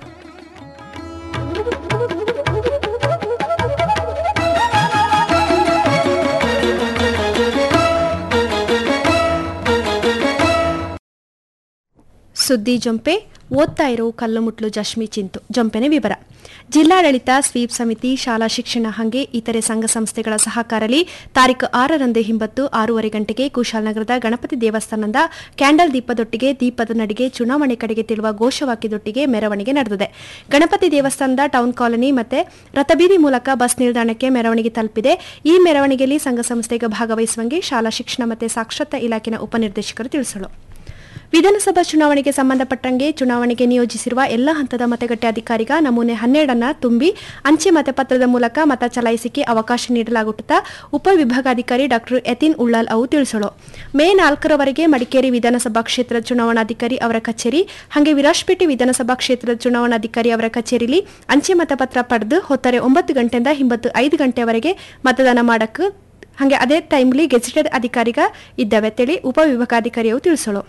ಸುದ್ದಿ ಜೊಂಪೆ ಓದ್ತಾ ಇರೋ ಕಲ್ಲುಮುಟ್ಲು ಜಶ್ಮಿ ಚಿಂತು ಜೊಂಪೆನೆ ವಿವರ ಜಿಲ್ಲಾಡಳಿತ ಸ್ವೀಪ್ ಸಮಿತಿ ಶಾಲಾ ಶಿಕ್ಷಣ ಹಂಗೆ ಇತರೆ ಸಂಘ ಸಂಸ್ಥೆಗಳ ಸಹಕಾರಲಿ ತಾರೀಕು ಆರರಂದು ಹಿಂಬತ್ತು ಆರೂವರೆ ಗಂಟೆಗೆ ಕುಶಾಲನಗರದ ಗಣಪತಿ ದೇವಸ್ಥಾನದ ಕ್ಯಾಂಡಲ್ ದೀಪದೊಟ್ಟಿಗೆ ದೀಪದ ನಡಿಗೆ ಚುನಾವಣೆ ಕಡೆಗೆ ತಿಳುವ ಘೋಷವಾಕ್ಯದೊಟ್ಟಿಗೆ ಮೆರವಣಿಗೆ ನಡೆದಿದೆ ಗಣಪತಿ ದೇವಸ್ಥಾನದ ಟೌನ್ ಕಾಲನಿ ಮತ್ತೆ ರಥಬೀದಿ ಮೂಲಕ ಬಸ್ ನಿಲ್ದಾಣಕ್ಕೆ ಮೆರವಣಿಗೆ ತಲುಪಿದೆ ಈ ಮೆರವಣಿಗೆಯಲ್ಲಿ ಸಂಘ ಸಂಸ್ಥೆಗೆ ಭಾಗವಹಿಸುವಂಗೆ ಶಾಲಾ ಶಿಕ್ಷಣ ಮತ್ತು ಸಾಕ್ಷರತಾ ಇಲಾಖೆನ ಉಪನಿರ್ದೇಶಕರು ತಿಳಿಸಲು ವಿಧಾನಸಭಾ ಚುನಾವಣೆಗೆ ಸಂಬಂಧಪಟ್ಟಂಗೆ ಚುನಾವಣೆಗೆ ನಿಯೋಜಿಸಿರುವ ಎಲ್ಲ ಹಂತದ ಮತಗಟ್ಟೆ ಅಧಿಕಾರಿಗ ನಮೂನೆ ಹನ್ನೆರಡನ್ನ ತುಂಬಿ ಅಂಚೆ ಮತಪತ್ರದ ಮೂಲಕ ಮತ ಚಲಾಯಿಸಿಕೆ ಅವಕಾಶ ನೀಡಲಾಗುತ್ತಾ ಉಪವಿಭಾಗಾಧಿಕಾರಿ ಡಾಕ್ಟರ್ ಯತಿನ್ ಉಳ್ಳಾಲ್ ಅವು ತಿಳಿಸಲು ಮೇ ನಾಲ್ಕರವರೆಗೆ ಮಡಿಕೇರಿ ವಿಧಾನಸಭಾ ಕ್ಷೇತ್ರದ ಚುನಾವಣಾಧಿಕಾರಿ ಅವರ ಕಚೇರಿ ಹಾಗೆ ವಿರಾಜಪೇಟೆ ವಿಧಾನಸಭಾ ಕ್ಷೇತ್ರದ ಚುನಾವಣಾಧಿಕಾರಿ ಅವರ ಕಚೇರಿಲಿ ಅಂಚೆ ಮತಪತ್ರ ಪಡೆದು ಹೊತ್ತರೆ ಒಂಬತ್ತು ಗಂಟೆಯಿಂದ ಹಿಂಬತ್ತು ಐದು ಗಂಟೆವರೆಗೆ ಮತದಾನ ಮಾಡಕ್ಕೆ ಹಾಗೆ ಅದೇ ಟೈಮ್ಲಿ ಗೆಜೆಟೆಡ್ ಅಧಿಕಾರಿಗ ಇದ್ದಾವೆ ತಿಳಿ ಉಪವಿಭಾಗಾಧಿಕಾರಿಯವು ತಿಳಿಸಲು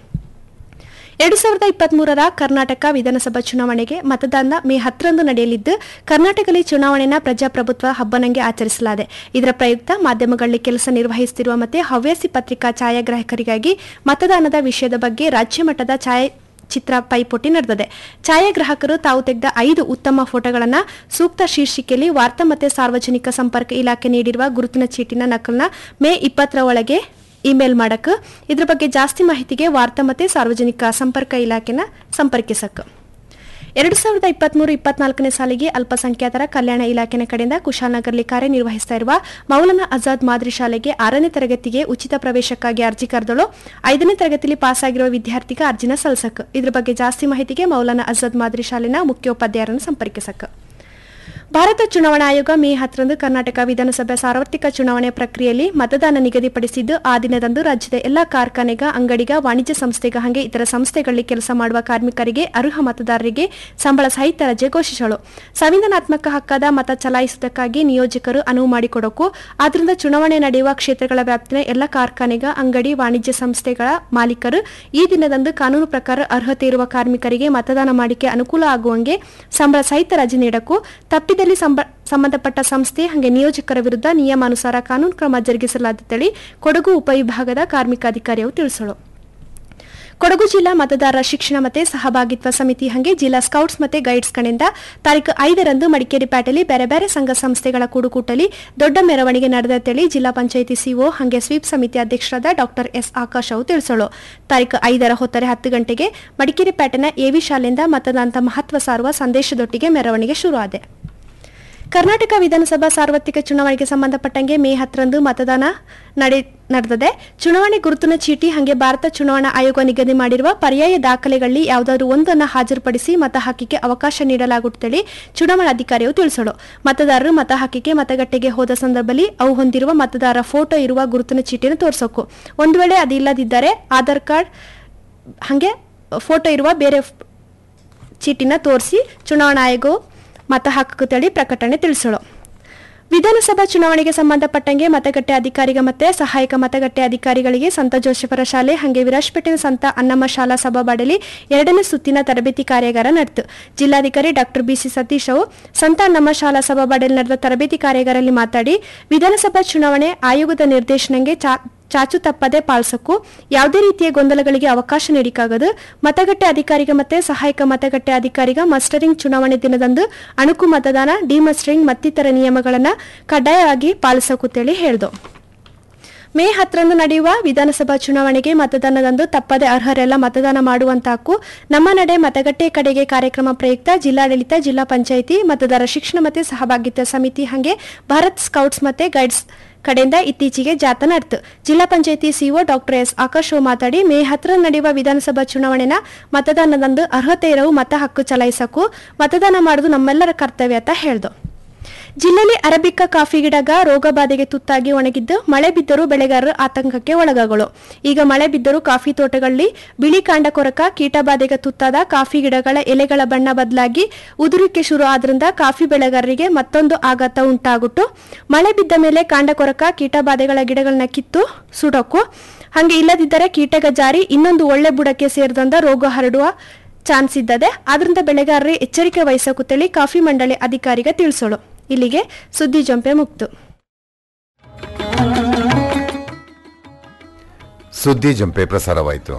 ಎರಡು ಸಾವಿರದ ಇಪ್ಪತ್ಮೂರರ ಕರ್ನಾಟಕ ವಿಧಾನಸಭಾ ಚುನಾವಣೆಗೆ ಮತದಾನ ಮೇ ಹತ್ತರಂದು ನಡೆಯಲಿದ್ದು ಕರ್ನಾಟಕದಲ್ಲಿ ಚುನಾವಣೆನ ಪ್ರಜಾಪ್ರಭುತ್ವ ಹಬ್ಬನಂಗೆ ಆಚರಿಸಲಾಗಿದೆ ಇದರ ಪ್ರಯುಕ್ತ ಮಾಧ್ಯಮಗಳಲ್ಲಿ ಕೆಲಸ ನಿರ್ವಹಿಸುತ್ತಿರುವ ಮತ್ತೆ ಹವ್ಯಾಸಿ ಪತ್ರಿಕಾ ಛಾಯಾಗ್ರಾಹಕರಿಗಾಗಿ ಮತದಾನದ ವಿಷಯದ ಬಗ್ಗೆ ರಾಜ್ಯ ಮಟ್ಟದ ಛಾಯಾ ಚಿತ್ರ ಪೈಪೋಟಿ ನಡೆದಿದೆ ಛಾಯಾಗ್ರಾಹಕರು ತಾವು ತೆಗೆದ ಐದು ಉತ್ತಮ ಫೋಟೋಗಳನ್ನು ಸೂಕ್ತ ಶೀರ್ಷಿಕೆಯಲ್ಲಿ ವಾರ್ತಾ ಮತ್ತು ಸಾರ್ವಜನಿಕ ಸಂಪರ್ಕ ಇಲಾಖೆ ನೀಡಿರುವ ಗುರುತಿನ ಚೀಟಿನ ನಕಲನ್ನ ಮೇ ಇಪ್ಪತ್ತರ ಒಳಗೆ ಇಮೇಲ್ ಮಾಡಕ್ಕೆ ಇದ್ರ ಬಗ್ಗೆ ಜಾಸ್ತಿ ಮಾಹಿತಿಗೆ ವಾರ್ತಾ ಮತ್ತು ಸಾರ್ವಜನಿಕ ಸಂಪರ್ಕ ಇಲಾಖೆನ ಸಂಪರ್ಕಿಸಕ್ಕೆ ಎರಡು ಸಾವಿರದ ಇಪ್ಪತ್ಮೂರು ಇಪ್ಪತ್ನಾಲ್ಕನೇ ಸಾಲಿಗೆ ಅಲ್ಪಸಂಖ್ಯಾತರ ಕಲ್ಯಾಣ ಇಲಾಖೆನ ಕಡೆಯಿಂದ ಕುಶಾಲನಗರಲ್ಲಿ ಕಾರ್ಯನಿರ್ವಹಿಸ್ತಾ ಇರುವ ಮೌಲಾನಾ ಆಜಾದ್ ಮಾದರಿ ಶಾಲೆಗೆ ಆರನೇ ತರಗತಿಗೆ ಉಚಿತ ಪ್ರವೇಶಕ್ಕಾಗಿ ಅರ್ಜಿ ಕರೆದಳು ಐದನೇ ತರಗತಿಯಲ್ಲಿ ಪಾಸ್ ಆಗಿರುವ ವಿದ್ಯಾರ್ಥಿಗೆ ಅರ್ಜಿನ ಸಲ್ಲಿಸಕ್ಕೆ ಇದ್ರ ಬಗ್ಗೆ ಜಾಸ್ತಿ ಮಾಹಿತಿಗೆ ಮೌಲಾನಾ ಆಜಾದ್ ಮಾದರಿ ಶಾಲೆನ ಮುಖ್ಯೋಪಾಧ್ಯಾಯರನ್ನು ಸಂಪರ್ಕಿಸಕ್ಕೆ ಭಾರತ ಚುನಾವಣಾ ಆಯೋಗ ಮೇ ಹತ್ತರಂದು ಕರ್ನಾಟಕ ವಿಧಾನಸಭೆ ಸಾರ್ವತ್ರಿಕ ಚುನಾವಣೆ ಪ್ರಕ್ರಿಯೆಯಲ್ಲಿ ಮತದಾನ ನಿಗದಿಪಡಿಸಿದ್ದು ಆ ದಿನದಂದು ರಾಜ್ಯದ ಎಲ್ಲಾ ಕಾರ್ಖಾನೆಗ ಅಂಗಡಿಗ ವಾಣಿಜ್ಯ ಸಂಸ್ಥೆಗ ಹಾಗೆ ಇತರ ಸಂಸ್ಥೆಗಳಲ್ಲಿ ಕೆಲಸ ಮಾಡುವ ಕಾರ್ಮಿಕರಿಗೆ ಅರ್ಹ ಮತದಾರರಿಗೆ ಸಂಬಳ ಸಹಿತ ರಜೆ ಘೋಷಿಸಳು ಸಂವಿಧಾನಾತ್ಮಕ ಹಕ್ಕಾದ ಮತ ಚಲಾಯಿಸುವುದಕ್ಕಾಗಿ ನಿಯೋಜಕರು ಅನುವು ಮಾಡಿಕೊಡೋಕು ಆದ್ದರಿಂದ ಚುನಾವಣೆ ನಡೆಯುವ ಕ್ಷೇತ್ರಗಳ ವ್ಯಾಪ್ತಿನ ಎಲ್ಲ ಕಾರ್ಖಾನೆಗ ಅಂಗಡಿ ವಾಣಿಜ್ಯ ಸಂಸ್ಥೆಗಳ ಮಾಲೀಕರು ಈ ದಿನದಂದು ಕಾನೂನು ಪ್ರಕಾರ ಅರ್ಹತೆ ಇರುವ ಕಾರ್ಮಿಕರಿಗೆ ಮತದಾನ ಮಾಡಿಕೆ ಅನುಕೂಲ ಆಗುವಂಗೆ ಸಂಬಳ ಸಹಿತ ರಜೆ ನೀಡಕ್ಕೂ ತಪ್ಪಿದ ಸಂಬ- ಸಂಬಂಧಪಟ್ಟ ಸಂಸ್ಥೆ ಹಾಗೆ ನಿಯೋಜಕರ ವಿರುದ್ಧ ನಿಯಮಾನುಸಾರ ಕಾನೂನು ಕ್ರಮ ಜರುಗಿಸಲಾಗುತ್ತೇಳಿ ಕೊಡಗು ಉಪವಿಭಾಗದ ಕಾರ್ಮಿಕಾಧಿಕಾರಿಯು ತಿಳಿಸಲು ಕೊಡಗು ಜಿಲ್ಲಾ ಮತದಾರರ ಶಿಕ್ಷಣ ಮತ್ತೆ ಸಹಭಾಗಿತ್ವ ಸಮಿತಿ ಹಾಗೆ ಜಿಲ್ಲಾ ಸ್ಕೌಟ್ಸ್ ಮತ್ತೆ ಗೈಡ್ಸ್ ಕಡೆಯಿಂದ ತಾರೀಕು ಐದರಂದು ಮಡಿಕೇರಿ ಪೇಟೆಯಲ್ಲಿ ಬೇರೆ ಬೇರೆ ಸಂಘ ಸಂಸ್ಥೆಗಳ ಕೂಡುಕೂಟಲಿ ದೊಡ್ಡ ಮೆರವಣಿಗೆ ನಡೆದತ್ತೇಳಿ ಜಿಲ್ಲಾ ಪಂಚಾಯಿತಿ ಸಿಒ ಹಾಗೆ ಸ್ವೀಪ್ ಸಮಿತಿ ಅಧ್ಯಕ್ಷರಾದ ಡಾಕ್ಟರ್ ಎಸ್ ಆಕಾಶ್ ಅವು ತಿಳಿಸಲು ತಾರೀಕು ಐದರ ಹೊತ್ತರೆ ಹತ್ತು ಗಂಟೆಗೆ ಮಡಿಕೇರಿ ಪೇಟೆನ ಎವಿ ಶಾಲೆಯಿಂದ ಮತದಾನದ ಮಹತ್ವ ಸಾರುವ ಸಂದೇಶದೊಟ್ಟಿಗೆ ಮೆರವಣಿಗೆ ಶುರುವಾದೆ ಕರ್ನಾಟಕ ವಿಧಾನಸಭಾ ಸಾರ್ವತ್ರಿಕ ಚುನಾವಣೆಗೆ ಸಂಬಂಧಪಟ್ಟಂಗೆ ಮೇ ಹತ್ತರಂದು ಮತದಾನ ನಡೆ ನಡೆದಿದೆ ಚುನಾವಣೆ ಗುರುತಿನ ಚೀಟಿ ಹಾಗೆ ಭಾರತ ಚುನಾವಣಾ ಆಯೋಗ ನಿಗದಿ ಮಾಡಿರುವ ಪರ್ಯಾಯ ದಾಖಲೆಗಳಲ್ಲಿ ಯಾವುದಾದರೂ ಒಂದನ್ನು ಹಾಜರುಪಡಿಸಿ ಮತ ಹಾಕಿಕೆ ಅವಕಾಶ ನೀಡಲಾಗುತ್ತದೆ ಚುನಾವಣಾಧಿಕಾರಿಯು ತಿಳಿಸಲು ಮತದಾರರು ಮತ ಹಾಕಿಕೆ ಮತಗಟ್ಟೆಗೆ ಹೋದ ಸಂದರ್ಭದಲ್ಲಿ ಅವು ಹೊಂದಿರುವ ಮತದಾರ ಫೋಟೋ ಇರುವ ಗುರುತಿನ ಚೀಟಿನ ತೋರಿಸೋಕು ಒಂದು ವೇಳೆ ಅದಿಲ್ಲದಿದ್ದರೆ ಆಧಾರ್ ಕಾರ್ಡ್ ಹಾಗೆ ಫೋಟೋ ಇರುವ ಬೇರೆ ಫ್- ಚೀಟಿನ ತೋರಿಸಿ ಚುನಾವಣಾ ಆಯೋಗವು ಮತ ಹಾಕುತ್ತೇಳಿ ಪ್ರಕಟಣೆ ತಿಳಿಸಲು ವಿಧಾನಸಭಾ ಚುನಾವಣೆಗೆ ಸಂಬಂಧಪಟ್ಟಂಗೆ ಮತಗಟ್ಟೆ ಅಧಿಕಾರಿಗ ಮತ್ತೆ ಸಹಾಯಕ ಮತಗಟ್ಟೆ ಅಧಿಕಾರಿಗಳಿಗೆ ಸಂತ ಜೋಸೆಫರ ಶಾಲೆ ಹಾಗೆ ವಿರಾಜಪೇಟೆ ಸಂತ ಅನ್ನಮ್ಮ ಶಾಲಾ ಸಭಾಬಾಡಲಿ ಎರಡನೇ ಸುತ್ತಿನ ತರಬೇತಿ ಕಾರ್ಯಾಗಾರ ನಡೆಯಿತು ಜಿಲ್ಲಾಧಿಕಾರಿ ಡಾಕ್ಟರ್ ಬಿಸಿ ಸತೀಶ್ ಅವರು ಸಂತ ಅನ್ನಮ್ಮ ಶಾಲಾ ಸಭಾಬಾಡಲಿ ನಡೆದ ತರಬೇತಿ ಕಾರ್ಯಾಗಾರದಲ್ಲಿ ಮಾತಾಡಿ ವಿಧಾನಸಭಾ ಚುನಾವಣೆ ಆಯೋಗದ ನಿರ್ದೇಶನಂಗೆ ಚಾ ಚಾಚು ತಪ್ಪದೆ ಪಾಲಿಸಕ್ಕೂ ಯಾವುದೇ ರೀತಿಯ ಗೊಂದಲಗಳಿಗೆ ಅವಕಾಶ ನೀಡಿಕಾಗದು ಮತಗಟ್ಟೆ ಅಧಿಕಾರಿಗ ಮತ್ತೆ ಸಹಾಯಕ ಮತಗಟ್ಟೆ ಅಧಿಕಾರಿಗ ಮಸ್ಟರಿಂಗ್ ಚುನಾವಣೆ ದಿನದಂದು ಅಣುಕು ಮತದಾನ ಡಿಮಸ್ಟರಿಂಗ್ ಮತ್ತಿತರ ನಿಯಮಗಳನ್ನು ಕಡ್ಡಾಯವಾಗಿ ಪಾಲಿಸಕ್ಕೂತೇಳಿ ಹೇಳ್ದು ಮೇ ಹತ್ತರಂದು ನಡೆಯುವ ವಿಧಾನಸಭಾ ಚುನಾವಣೆಗೆ ಮತದಾನದಂದು ತಪ್ಪದೆ ಅರ್ಹರೆಲ್ಲ ಮತದಾನ ಮಾಡುವಂತ ಹಕ್ಕು ನಮ್ಮ ನಡೆ ಮತಗಟ್ಟೆ ಕಡೆಗೆ ಕಾರ್ಯಕ್ರಮ ಪ್ರಯುಕ್ತ ಜಿಲ್ಲಾಡಳಿತ ಜಿಲ್ಲಾ ಪಂಚಾಯಿತಿ ಮತದಾರ ಶಿಕ್ಷಣ ಮತ್ತು ಸಹಭಾಗಿತ್ವ ಸಮಿತಿ ಹಾಗೆ ಭಾರತ್ ಸ್ಕೌಟ್ಸ್ ಮತ್ತೆ ಗೈಡ್ಸ್ ಕಡೆಯಿಂದ ಇತ್ತೀಚೆಗೆ ಜಾಥಾ ನಡೆತು zilla panchayat CEO doctor S Akash ಮಾತಾಡಿ ಮೇ ಹತ್ತರ ನಡೆಯುವ ವಿಧಾನಸಭಾ ಚುನಾವಣೆನ ಮತದಾನದಂದು ಅರ್ಹತೆ ಇರವು ಮತ ಹಕ್ಕು ಚಲಾಯಿಸಕ್ಕೂ ಮತದಾನ ಮಾಡುವುದು ನಮ್ಮೆಲ್ಲರ ಕರ್ತವ್ಯ ಅಂತ ಹೇಳ್ದು ಜಿಲ್ಲೆಯಲ್ಲಿ ಅರಬಿಕಾ ಕಾಫಿ ಗಿಡಗ ರೋಗ ಬಾಧೆಗೆ ತುತ್ತಾಗಿ ಒಣಗಿದ್ದು ಮಳೆ ಬಿದ್ದರೂ ಬೆಳೆಗಾರರು ಆತಂಕಕ್ಕೆ ಒಳಗಾಗಳು ಈಗ ಮಳೆ ಬಿದ್ದರೂ ಕಾಫಿ ತೋಟಗಳಲ್ಲಿ ಬಿಳಿ ಕಾಂಡ ಕೊರಕ ಕೀಟ ಬಾಧೆಗೆ ತುತ್ತಾದ ಕಾಫಿ ಗಿಡಗಳ ಎಲೆಗಳ ಬಣ್ಣ ಬದಲಾಗಿ ಉದುರಿಕೆ ಶುರು ಆದ್ರಿಂದ ಕಾಫಿ ಬೆಳೆಗಾರರಿಗೆ ಮತ್ತೊಂದು ಆಘಾತ ಉಂಟಾಗುಟ್ಟು ಮಳೆ ಬಿದ್ದ ಮೇಲೆ ಕಾಂಡ ಕೊರಕ ಕೀಟ ಬಾಧೆಗಳ ಗಿಡಗಳನ್ನ ಕಿತ್ತು ಸುಡೋಕು ಹಾಗೆ ಇಲ್ಲದಿದ್ದರೆ ಕೀಟಗ ಜಾರಿ ಇನ್ನೊಂದು ಒಳ್ಳೆ ಬುಡಕ್ಕೆ ಸೇರಿದಂದ ರೋಗ ಹರಡುವ ಚಾನ್ಸ್ ಇದ್ದದೆ ಆದ್ರಿಂದ ಬೆಳೆಗಾರರೇ ಎಚ್ಚರಿಕೆ ವಹಿಸಕುತ್ತೇಳಿ ಕಾಫಿ ಮಂಡಳಿ ಅಧಿಕಾರಿಗೆ ತಿಳಿಸೋಳು ಇಲ್ಲಿಗೆ ಸುದ್ದಿ ಜಂಪೆ ಮುಕ್ತು ಸುದ್ದಿ ಜಂಪೆ ಪ್ರಸಾರವಾಯಿತು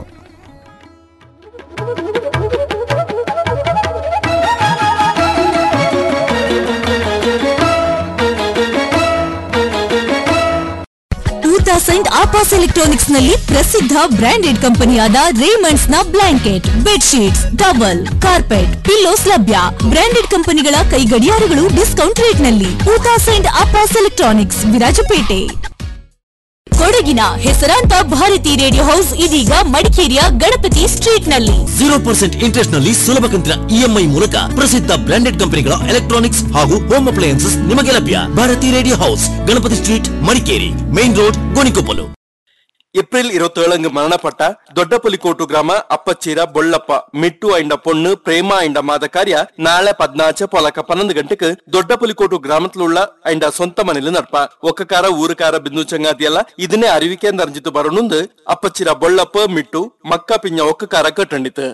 ಟೂ ತೌಸಂಡ್ ಆಪಾಸ್ ಎಲೆಕ್ಟ್ರಾನಿಕ್ಸ್ ನಲ್ಲಿ ಪ್ರಸಿದ್ಧ ಬ್ರಾಂಡೆಡ್ ಕಂಪನಿಯಾದ ರೇಮಂಡ್ಸ್ ನ blanket bedsheets towel carpet pillows ಲಭ್ಯ ಬ್ರಾಂಡೆಡ್ ಕಂಪನಿಗಳ ಕೈ ಗಡಿಯಾರಗಳು ಡಿಸ್ಕೌಂಟ್ ರೇಟ್ ನಲ್ಲಿ two thousand Apas electronics Virajpet ಕೊಡಗಿನ ಹೆಸರಾಂತ ಭಾರತಿ ರೇಡಿಯೋ ಹೌಸ್ ಇದೀಗ ಮಡಿಕೇರಿಯ ಗಣಪತಿ ಸ್ಟ್ರೀಟ್ ನಲ್ಲಿ ಜೀರೋ ಪರ್ಸೆಂಟ್ ಇಂಟ್ರೆಸ್ಟ್ ನಲ್ಲಿ ಸುಲಭ ಕಂತಿನ ಇಎಂಐ ಮೂಲಕ ಪ್ರಸಿದ್ಧ ಬ್ರಾಂಡೆಡ್ ಕಂಪನಿಗಳ ಎಲೆಕ್ಟ್ರಾನಿಕ್ಸ್ ಹಾಗೂ ಹೋಮ್ ಅಪ್ಲಯನ್ಸಸ್ ನಿಮಗೆ ಲಭ್ಯ Bharati radio house Ganapati street Madikeri main road Gonikoppal April ഇരുപത്തേഴങ്ങ് മരണപ്പെട്ട ദൊഡ്ഡപ്പുലിക്കോട്ടു ഗ്രാമ അപ്പച്ചീര ബൊള്ളപ്പ മിട്ടു അയിണ്ട പൊണ്ണ് പ്രേമ അയിണ്ട മാതക്കാര്യ നാളെ പതിനാച്ച് പൊലക്ക പന്ത്രണ്ട് ഗಂಟೆക്ക് ದೊಡ್ಡಪುಲಿಕೋಟು ಗ್ರಾಮത്തിലുള്ള ಅయింಡ ಸ್ವಂತ ಮನೇಲಿ ನಡ್ಪ ಒಕ್ಕಕಾರ ಊರುಕಾರ ಬಿಂದು ಚಂಗಾದಿಯಲ್ಲ ಇದನ್ನೇ ಅರಿವಿಕೆ ಅಂದರ್ಜಿತು ಬರೋಣುಂದು ಅಪ್ಪಚ್ಚಿರ ಬೊಳ್ಳಪ್ಪ ಮಿಟ್ಟು ಮಕ್ಕ ಪಿಂಜ ಒಕ್ಕಕಾರ ಕಟ್ಟಂಡಿತು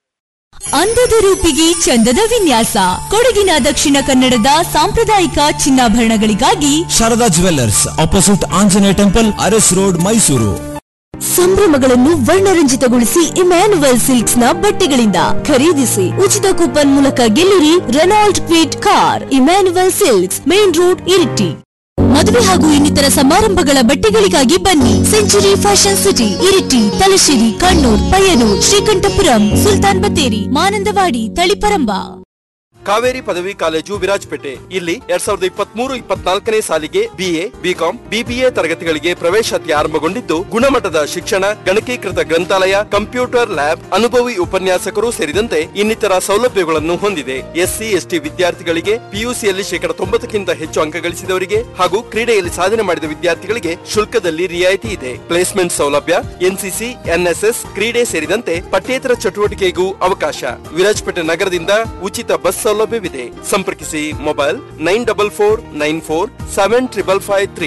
ಅಂದದ ರೂಪಿಗೆ ಚಂದದ ವಿನ್ಯಾಸ ಕೊಡಗಿನ ದಕ್ಷಿಣ ಕನ್ನಡದ ಸಾಂಪ್ರದಾಯಿಕ ಚಿನ್ನಾಭರಣಗಳಿಗಾಗಿ Sharada jewellers opposite Anjaneya temple Aras road Mysuru ಸಂಭ್ರಮಗಳನ್ನು ವರ್ಣರಂಜಿತಗೊಳಿಸಿ ಇಮ್ಯಾನುವಲ್ ಸಿಲ್ಕ್ಸ್ ನ ಬಟ್ಟೆಗಳಿಂದ ಖರೀದಿಸಿ ಉಚಿತ ಕೂಪನ್ ಮೂಲಕ ಗೆಲ್ಲುರಿ Renault Kwid car Emmanuel silks main road Iritty ಮದುವೆ ಹಾಗೂ ಇನ್ನಿತರ ಸಮಾರಂಭಗಳ ಬಟ್ಟೆಗಳಿಗಾಗಿ ಬನ್ನಿ century fashion city Iritty Thalassery Kannur Payyanur Sreekandapuram Sultan Bathery Mananthavady Taliparamba Kaveri ಪದವಿ ಕಾಲೇಜು ವಿರಾಜಪೇಟೆ ಇಲ್ಲಿ ಎರಡ್ ಸಾವಿರದ ಇಪ್ಪತ್ತ್ ಮೂರು ಇಪ್ಪತ್ನಾಲ್ಕನೇ ಸಾಲಿಗೆ ಬಿಎ ಬಿಕಾಂ ಬಿಬಿಎ ತರಗತಿಗಳಿಗೆ ಪ್ರವೇಶಾತಿ ಆರಂಭಗೊಂಡಿದ್ದು ಗುಣಮಟ್ಟದ ಶಿಕ್ಷಣ ಗಣಕೀಕೃತ ಗ್ರಂಥಾಲಯ ಕಂಪ್ಯೂಟರ್ ಲ್ಯಾಬ್ ಅನುಭವಿ ಉಪನ್ಯಾಸಕರು ಸೇರಿದಂತೆ ಇನ್ನಿತರ ಸೌಲಭ್ಯಗಳನ್ನು ಹೊಂದಿದೆ ಎಸ್ಸಿ ಎಸ್ಟಿ ವಿದ್ಯಾರ್ಥಿಗಳಿಗೆ ಪಿಯುಸಿಯಲ್ಲಿ ಶೇಕಡ ತೊಂಬತ್ತಕ್ಕಿಂತ ಹೆಚ್ಚು ಅಂಕ ಗಳಿಸಿದವರಿಗೆ ಹಾಗೂ ಕ್ರೀಡೆಯಲ್ಲಿ ಸಾಧನೆ ಮಾಡಿದ ವಿದ್ಯಾರ್ಥಿಗಳಿಗೆ ಶುಲ್ಕದಲ್ಲಿ ರಿಯಾಯಿತಿ ಇದೆ ಪ್ಲೇಸ್ಮೆಂಟ್ ಸೌಲಭ್ಯ ಎನ್ಸಿಸಿ ಎನ್ಎಸ್ಎಸ್ ಕ್ರೀಡೆ ಸೇರಿದಂತೆ ಪಠ್ಯೇತರ ಚಟುವಟಿಕೆಗೂ ಅವಕಾಶ ವಿರಾಜಪೇಟೆ ನಗರದಿಂದ ಉಚಿತ ಬಸ್ ಸೌಲಭ್ಯವಿದೆ ಸಂಪರ್ಕಿಸಿ mobile nine double four nine four seven triple five three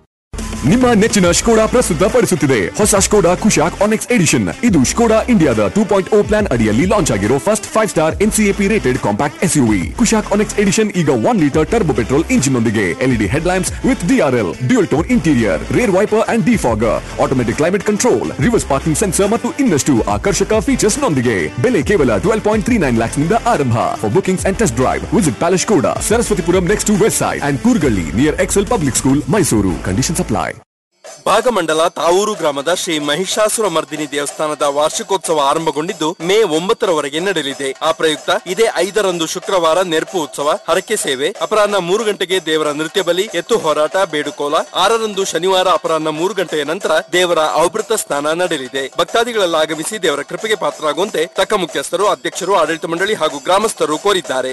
ನಿಮ್ಮ ನೆಚ್ಚಿನ ಸ್ಕೋಡಾ ಪ್ರಸ್ತುತಪಡಿಸುತ್ತಿದೆ ಹೊಸ ಸ್ಕೋಡಾ ಕುಶಾಕ್ ಆನೆಕ್ಸ್ ಎಡಿಷನ್ ಇದು ಸ್ಕೋಡಾ ಇಂಡಿಯಾದ ಟೂ ಪಾಯಿಂಟ್ ಓ ಪ್ಲಾನ್ ಅಡಿಯಲ್ಲಿ ಲಾಂಚ್ ಆಗಿರೋ first five star NCAP rated compact SUV Kushaq Onyx edition ಈಗ one litre turbo petrol engine ನೊಂದಿಗೆ LED headlamps with DRL dual tone interior rear wiper and defogger automatic climate control reverse parking sensor ಮತ್ತು ಇನ್ನಷ್ಟು ಆಕರ್ಷಕ features ನೊಂದಿಗೆ ಬೆಲೆ ಕೇವಲ twelve point three nine lakhs ನಿಂದ ಆರಂಭ for bookings and test drive visit palace Skoda Saraswathipuram next to west side and Kurgalli near Excel public school Mysuru conditions apply Bhagamandala Tavur ಗ್ರಾಮದ ಶ್ರೀ ಮಹಿಷಾಸುರ ಮರ್ದಿನಿ ದೇವಸ್ಥಾನದ ವಾರ್ಷಿಕೋತ್ಸವ ಆರಂಭಗೊಂಡಿದ್ದು ಮೇ ಒಂಬತ್ತರವರೆಗೆ ನಡೆಯಲಿದೆ ಆ ಪ್ರಯುಕ್ತ ಇದೇ ಐದರಂದು ಶುಕ್ರವಾರ ನೆರಪು ಉತ್ಸವ ಹರಕೆ ಸೇವೆ ಅಪರಾಹ್ನ ಮೂರು ಗಂಟೆಗೆ ದೇವರ ನೃತ್ಯ ಬಲಿ ಎತ್ತು ಹೋರಾಟ ಬೇಡುಕೋಲ ಆರರಂದು ಶನಿವಾರ ಅಪರಾಹ್ನ ಮೂರು ಗಂಟೆಯ ನಂತರ ದೇವರ ಔಭೃತ ಸ್ನಾನ ನಡೆಯಲಿದೆ ಭಕ್ತಾದಿಗಳೆಲ್ಲ ಆಗಮಿಸಿ ದೇವರ ಕೃಪೆಗೆ ಪಾತ್ರರಾಗುವಂತೆ ತಕ್ಕ ಮುಖ್ಯಸ್ಥರು ಅಧ್ಯಕ್ಷರು ಆಡಳಿತ ಮಂಡಳಿ ಹಾಗೂ ಗ್ರಾಮಸ್ಥರು ಕೋರಿದ್ದಾರೆ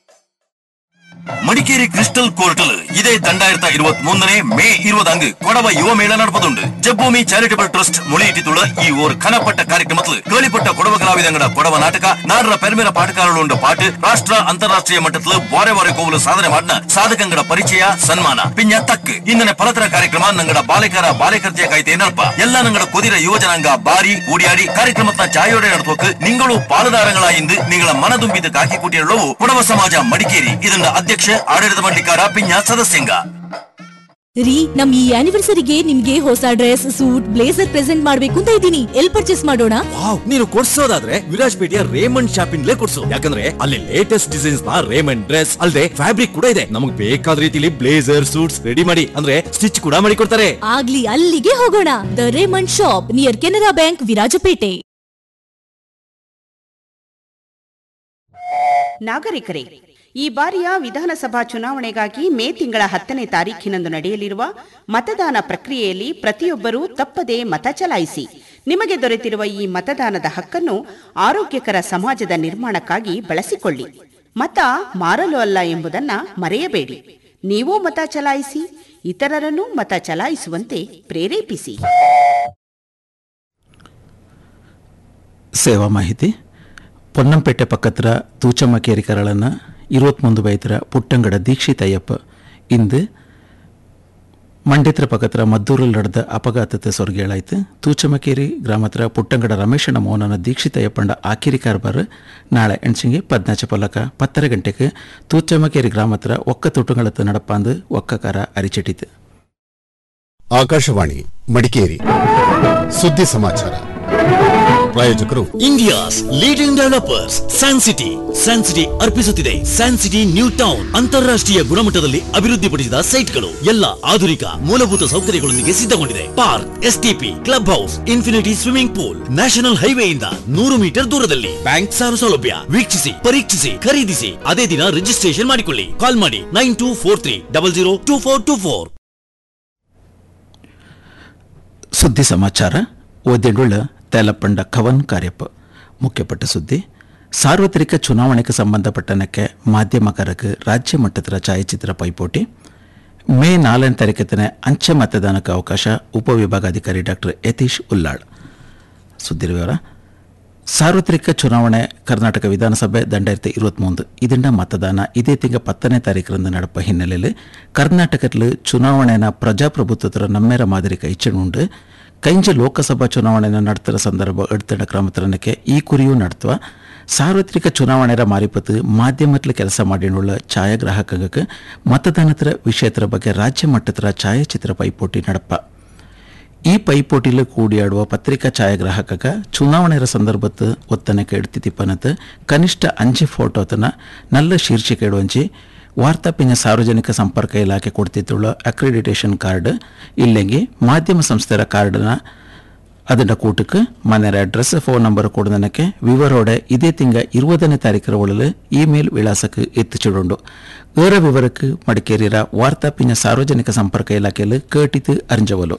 ಮಡಿಕೇರಿ ಕ್ರಿಸ್ಟಲ್ ಕೋರ್ಟಲ್ ಇದೇ രണ്ടായിരത്തി ഇരുപത്തി മൂന്നിന് മെയ് ഇരുപതങ്ക് കൊടവ യുവമേള നടപ്പതുണ്ട് ജബ്ഭൂമി ചാരിറ്റബിൾ ട്രസ്റ്റ് മൊഴിയിട്ടിട്ടുള്ള ഈ ഓർ ഖനപ്പെട്ട കാര്യക്ರಮത്തിൽ ಕೇಳಿಪಟ್ಟ ಕೊಡವ ಕಲಾವಿದಂಗಡ ಕೊಡವ ನಾಟಕ ನಾಡರ ಪೆರ್ಮೆರ ಪಾಟಕಾರಳುಂಡ ಪಾಟ್ ರಾಷ್ಟ್ರ ಅಂತಾರಾಷ್ಟ್ರೀಯ ಮಟ್ಟದಲ್ಲಿ ಬಾರೆ ಬಾರೆ ಕೋವಲು ಸಾಧನೆ ಮಾಡಿನ ಸಾಧಕಂಗಡ ಪರಿಚಯ ಸನ್ಮಾನ ಪಿಂಜ ತಕ್ ಇಂದನೆ ಫಲತರ ಕಾರ್ಯಕ್ರಮ ನಂಗಡ ಬಾಲಿಕರ ಬಾಲಿಕರ್ತಿಯ ಕಾಯ್ದೆ ನಲ್ಪ ಎಲ್ಲ ನಂಗಡ ಕುದಿರ ಯುವಜನಾಂಗ ಬಾರಿ ಕೂಡಿಯಾಡಿ ಕಾರ್ಯಕ್ರಮದ ಚಾಯೋಡೆ ನಡೆದೋಕ್ ನಿಂಗಳು ಪಾಲುದಾರಗಳಾಯಿಂದ ನಿಂಗಳ ಮನದುಂಬಿದ ಕಾಕಿ ಕೂಟಿಯಲ್ಲವು ಕೊಡವ ಸಮಾಜ ಮಡಿಕೇರಿ ಇದನ್ನ ಅಧ್ಯಕ್ಷ ಆಡಳಿತ ಮಂಡಳಿಕಾರ ಪಿಂಜ ಸದಸ್ಯಂಗ ರೀ ನಮ್ ಈ ಆನಿವರ್ಸರಿಗೆ ನಿಮ್ಗೆ ಹೊಸ ಡ್ರೆಸ್ ಸೂಟ್ ಬ್ಲೇಸರ್ ಪ್ರೆಸೆಂಟ್ ಮಾಡ್ಬೇಕು ಅಂತ ಇದ್ದೀನಿ ಎಲ್ ಪರ್ಚೇಸ್ ಮಾಡೋಣ ವಾವ್ ನೀನು ಕೊಡ್ಸೋದಾದ್ರೆ ವಿರಾಜ್ಪೇಟೆಯ ರೇಮಂಡ್ ಶಾಪ್ ಇಂದಲೇ ಕೊಡ್ಸು ಯಾಕಂದ್ರೆ ಅಲ್ಲಿ ಲೇಟೆಸ್ಟ್ ಡಿಸೈನ್ಸ್ ನ ರೇಮಂಡ್ ಡ್ರೆಸ್ ಅಲ್ಲದೆ ಫ್ಯಾಬ್ರಿಕ್ ಕೂಡ ಇದೆ ನಮಗೆ ಬೇಕಾದ ರೀತಿಲಿ ಬ್ಲೇಸರ್ ಸೂಟ್ಸ್ ರೆಡಿ ಮಾಡಿ ಅಂದ್ರೆ ಸ್ಟಿಚ್ ಕೂಡ ಮಾಡಿ ಕೊಡ್ತಾರೆ ಆಗ್ಲಿ ಅಲ್ಲಿಗೆ ಹೋಗೋಣ the Raymond shop near Canara bank Virajpet ನಾಗರಿಕರೇ ಈ ಬಾರಿಯ ವಿಧಾನಸಭಾ ಚುನಾವಣೆಗಾಗಿ ಮೇ ತಿಂಗಳ ಹತ್ತನೇ ತಾರೀಖಿನಂದು ನಡೆಯಲಿರುವ ಮತದಾನ ಪ್ರಕ್ರಿಯೆಯಲ್ಲಿ ಪ್ರತಿಯೊಬ್ಬರೂ ತಪ್ಪದೆ ಮತ ಚಲಾಯಿಸಿ ನಿಮಗೆ ದೊರೆತಿರುವ ಈ ಮತದಾನದ ಹಕ್ಕನ್ನು ಆರೋಗ್ಯಕರ ಸಮಾಜದ ನಿರ್ಮಾಣಕ್ಕಾಗಿ ಬಳಸಿಕೊಳ್ಳಿ ಮತ ಮಾರಲು ಅಲ್ಲ ಎಂಬುದನ್ನ ಮರೆಯಬೇಡಿ ನೀವೂ ಮತ ಚಲಾಯಿಸಿ ಇತರರನ್ನೂ ಮತ ಚಲಾಯಿಸುವಂತೆ ಪ್ರೇರೇಪಿಸಿ ಸೇವಾ ಮಾಹಿತಿ ಪೊನ್ನಂಪೇಟೆ ಪಕ್ಕತ್ರ ತೂಚಮ್ಮಕೇರಿ ಕರಳನ್ನ ഇരുപത്തിമൂന്ന് വയത്ര പുട്ടങ്കട ദീക്ഷിത് അയ്യപ്പ് ಇಂದು ಮಂಡ್ಯತ್ರ ಪಕ್ಕತ್ರ ಮದ್ದೂರಲ್ಲಿ ನಡೆದ ಅಪಘಾತದ ಸ್ವರ್ಗೇಳಾಯ್ತು ತೂಚಮಕೇರಿ ಗ್ರಾಮತ್ರ ಪುಟ್ಟಂಗಡ ರಮೇಶನ ಮೋಹನನ ದೀಕ್ಷಿತ ಅಯ್ಯಪ್ಪಂಡ ಆಕಿರಿ ಕಾರ್ಬಾರ್ ನಾಳೆ ಎಣ್ಸಿಂಗೆ ಪದ್ನಾಚ ಪೊಲಕ ಪತ್ತರ ಗಂಟೆಗೆ ತೂಚಮಕೇರಿ ಗ್ರಾಮತ್ರ ಒಕ್ಕ ತುಟುಗಳತ್ತ ನಡಪಾಂದು ಒಕ್ಕ ಕಾರ ಅರಿಚಿಟ್ಟಿತು ಆಕಾಶವಾಣಿ ಮಡಿಕೇರಿ ಸುದ್ದಿ ಸಮಾಚಾರ ಪ್ರಾಯೋಜಕರು India's leading developers San city San city ಅರ್ಪಿಸುತ್ತಿದೆ ಸ್ಯಾನ್ ಸಿಟಿ ನ್ಯೂ ಟೌನ್ ಅಂತಾರಾಷ್ಟ್ರೀಯ ಗುಣಮಟ್ಟದಲ್ಲಿ ಅಭಿವೃದ್ಧಿಪಡಿಸಿದ ಸೈಟ್ಗಳು ಎಲ್ಲ ಆಧುನಿಕ ಮೂಲಭೂತ ಸೌಕರ್ಯಗಳೊಂದಿಗೆ ಸಿದ್ಧಗೊಂಡಿದೆ park STP club house infinity swimming pool national ಹೈವೇಯಿಂದ ನೂರು ಮೀಟರ್ ದೂರದಲ್ಲಿ ಬ್ಯಾಂಕ್ ಸಾಲ ಸೌಲಭ್ಯ ವೀಕ್ಷಿಸಿ ಪರೀಕ್ಷಿಸಿ ಖರೀದಿಸಿ ಅದೇ ದಿನ ರಿಜಿಸ್ಟ್ರೇಷನ್ ಮಾಡಿಕೊಳ್ಳಿ ಕಾಲ್ ಮಾಡಿ nine two four three double zero two four two four ಸುದ್ದಿ ಸಮಾಚಾರ ಓದೆಂಡುಳ್ಳ ತೇಲಪ್ಪಂಡ ಕವನ್ ಕಾರ್ಯಪ್ಪ ಮುಖ್ಯಪಟ್ಟ ಸುದ್ದಿ ಸಾರ್ವತ್ರಿಕ ಚುನಾವಣೆಗೆ ಸಂಬಂಧಪಟ್ಟನಕ್ಕೆ ಮಾಧ್ಯಮಕಾರಕ್ಕೆ ರಾಜ್ಯ ಮಟ್ಟದ ಛಾಯಾಚಿತ್ರ ಪೈಪೋಟಿ ಮೇ ನಾಲ್ಕನೇ ತಾರೀಕತ್ತಿನ ಅಂಚೆ ಮತದಾನಕ್ಕೆ ಅವಕಾಶ ಉಪವಿಭಾಗಾಧಿಕಾರಿ ಡಾಕ್ಟರ್ ಯತೀಶ್ ಉಲ್ಲಾಳ್ ಸುದ್ದಿ ವಿವರ ಸಾರ್ವತ್ರಿಕ ಚುನಾವಣೆ ಕರ್ನಾಟಕ ವಿಧಾನಸಭೆ ದಂಡಾಯಿರത്തി ഇരുപത്തിമൂന്ന് ഇതിൻ്റെ മതദാന ഇതേ തിങ്ക പത്തನೇ ತಾರೀಕರಂದು നടപ്പ ಹಿನ್ನೆಲೆಯಲ್ಲಿ ಕರ್ನಾಟಕದಲ್ಲಿ ಚುನಾವಣೆನ ಪ್ರಜಾಪ್ರಭುತ್ವದ ನಮ್ಮೆರ ಮಾದರಿ ಕೈಚಣುಂಡು ಕೈಂಜ ಲೋಕಸಭಾ ಚುನಾವಣೆನ ನಡೆತರ ಸಂದರ್ಭ ಎಡ್ತಡ ಕ್ರಮತರನಕ್ಕೆ ಈ ಕುರಿಯೂ ನಡ್ತವ ಸಾರ್ವತ್ರಿಕ ಚುನಾವಣೆರ ಮಾರಿಪತ್ತು ಮಾಧ್ಯಮದಲ್ಲಿ ಕೆಲಸ ಮಾಡಿನುಳ್ಳ ಛಾಯಾಗ್ರಾಹಕಕ್ಕೆ ಮತದಾನತರ ವಿಷಯತರ ಬಗ್ಗೆ ರಾಜ್ಯ ಮಟ್ಟದ ಛಾಯಾಚಿತ್ರ ಪೈಪೋಟಿ ನಡಪ ಈ ಪೈಪೋಟಿಲು ಕೂಡಿಯಾಡುವ ಪತ್ರಿಕಾ ಛಾಯಾಗ್ರಾಹಕಗ ಚುನಾವಣೆಯ ಸಂದರ್ಭದ ಒತ್ತನಕ್ಕೆ ಎಡ್ತಿತಿಪ್ಪನತ್ ಕನಿಷ್ಠ ಅಂಚೆ ಫೋಟೋತನ ನಲ್ಲ ಶೀರ್ಷಿಕೆ ಇಡುವಂಚಿ ವಾರ್ತಾ ಪಿಂಜ ಸಾರ್ವಜನಿಕ ಸಂಪರ್ಕ ಇಲಾಖೆ ಕೊಡ್ತಿದ್ದುಳ್ಳ ಅಕ್ರಿಡಿಟೇಷನ್ ಕಾರ್ಡ್ ಇಲ್ಲೆಂಗಿ ಮಾಧ್ಯಮ ಸಂಸ್ಥೆರ ಕಾರ್ಡ್ನ ಅದರ ಕೂಟಕ್ಕೆ ಮನೆಯ ಅಡ್ರೆಸ್ ಫೋನ್ ನಂಬರ್ ಕೊಡದನಕ್ಕೆ ವಿವರೋಡೆ ಇದೇ ತಿಂಗ ഇരുപതನೇ ತಾರೀಕರ ಒಳಲು ಇಮೇಲ್ ವಿಳಾಸಕ್ಕೆ ಎತ್ತಿಚಿಡುಂಡು ಏರ ವಿವರಕ್ಕೆ ಮಡಿಕೇರಿರ ವಾರ್ತಾ ಪಿಂಜ ಸಾರ್ವಜನಿಕ ಸಂಪರ್ಕ ಇಲಾಖೆಯಲ್ಲಿ ಕೇಟಿತು ಅರಿಂಜವಲು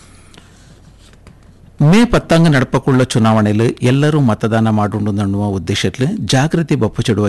ಮೇ ಪತ್ತಾಂಗ ನಡಪಕ್ಕುಳ್ಳ ಚುನಾವಣೆಯಲ್ಲಿ ಎಲ್ಲರೂ ಮತದಾನ ಮಾಡುಂಡು ಅನ್ನುವ ಉದ್ದೇಶದಲ್ಲಿ ಜಾಗೃತಿ ಬಪ್ಪುಚಿಡುವ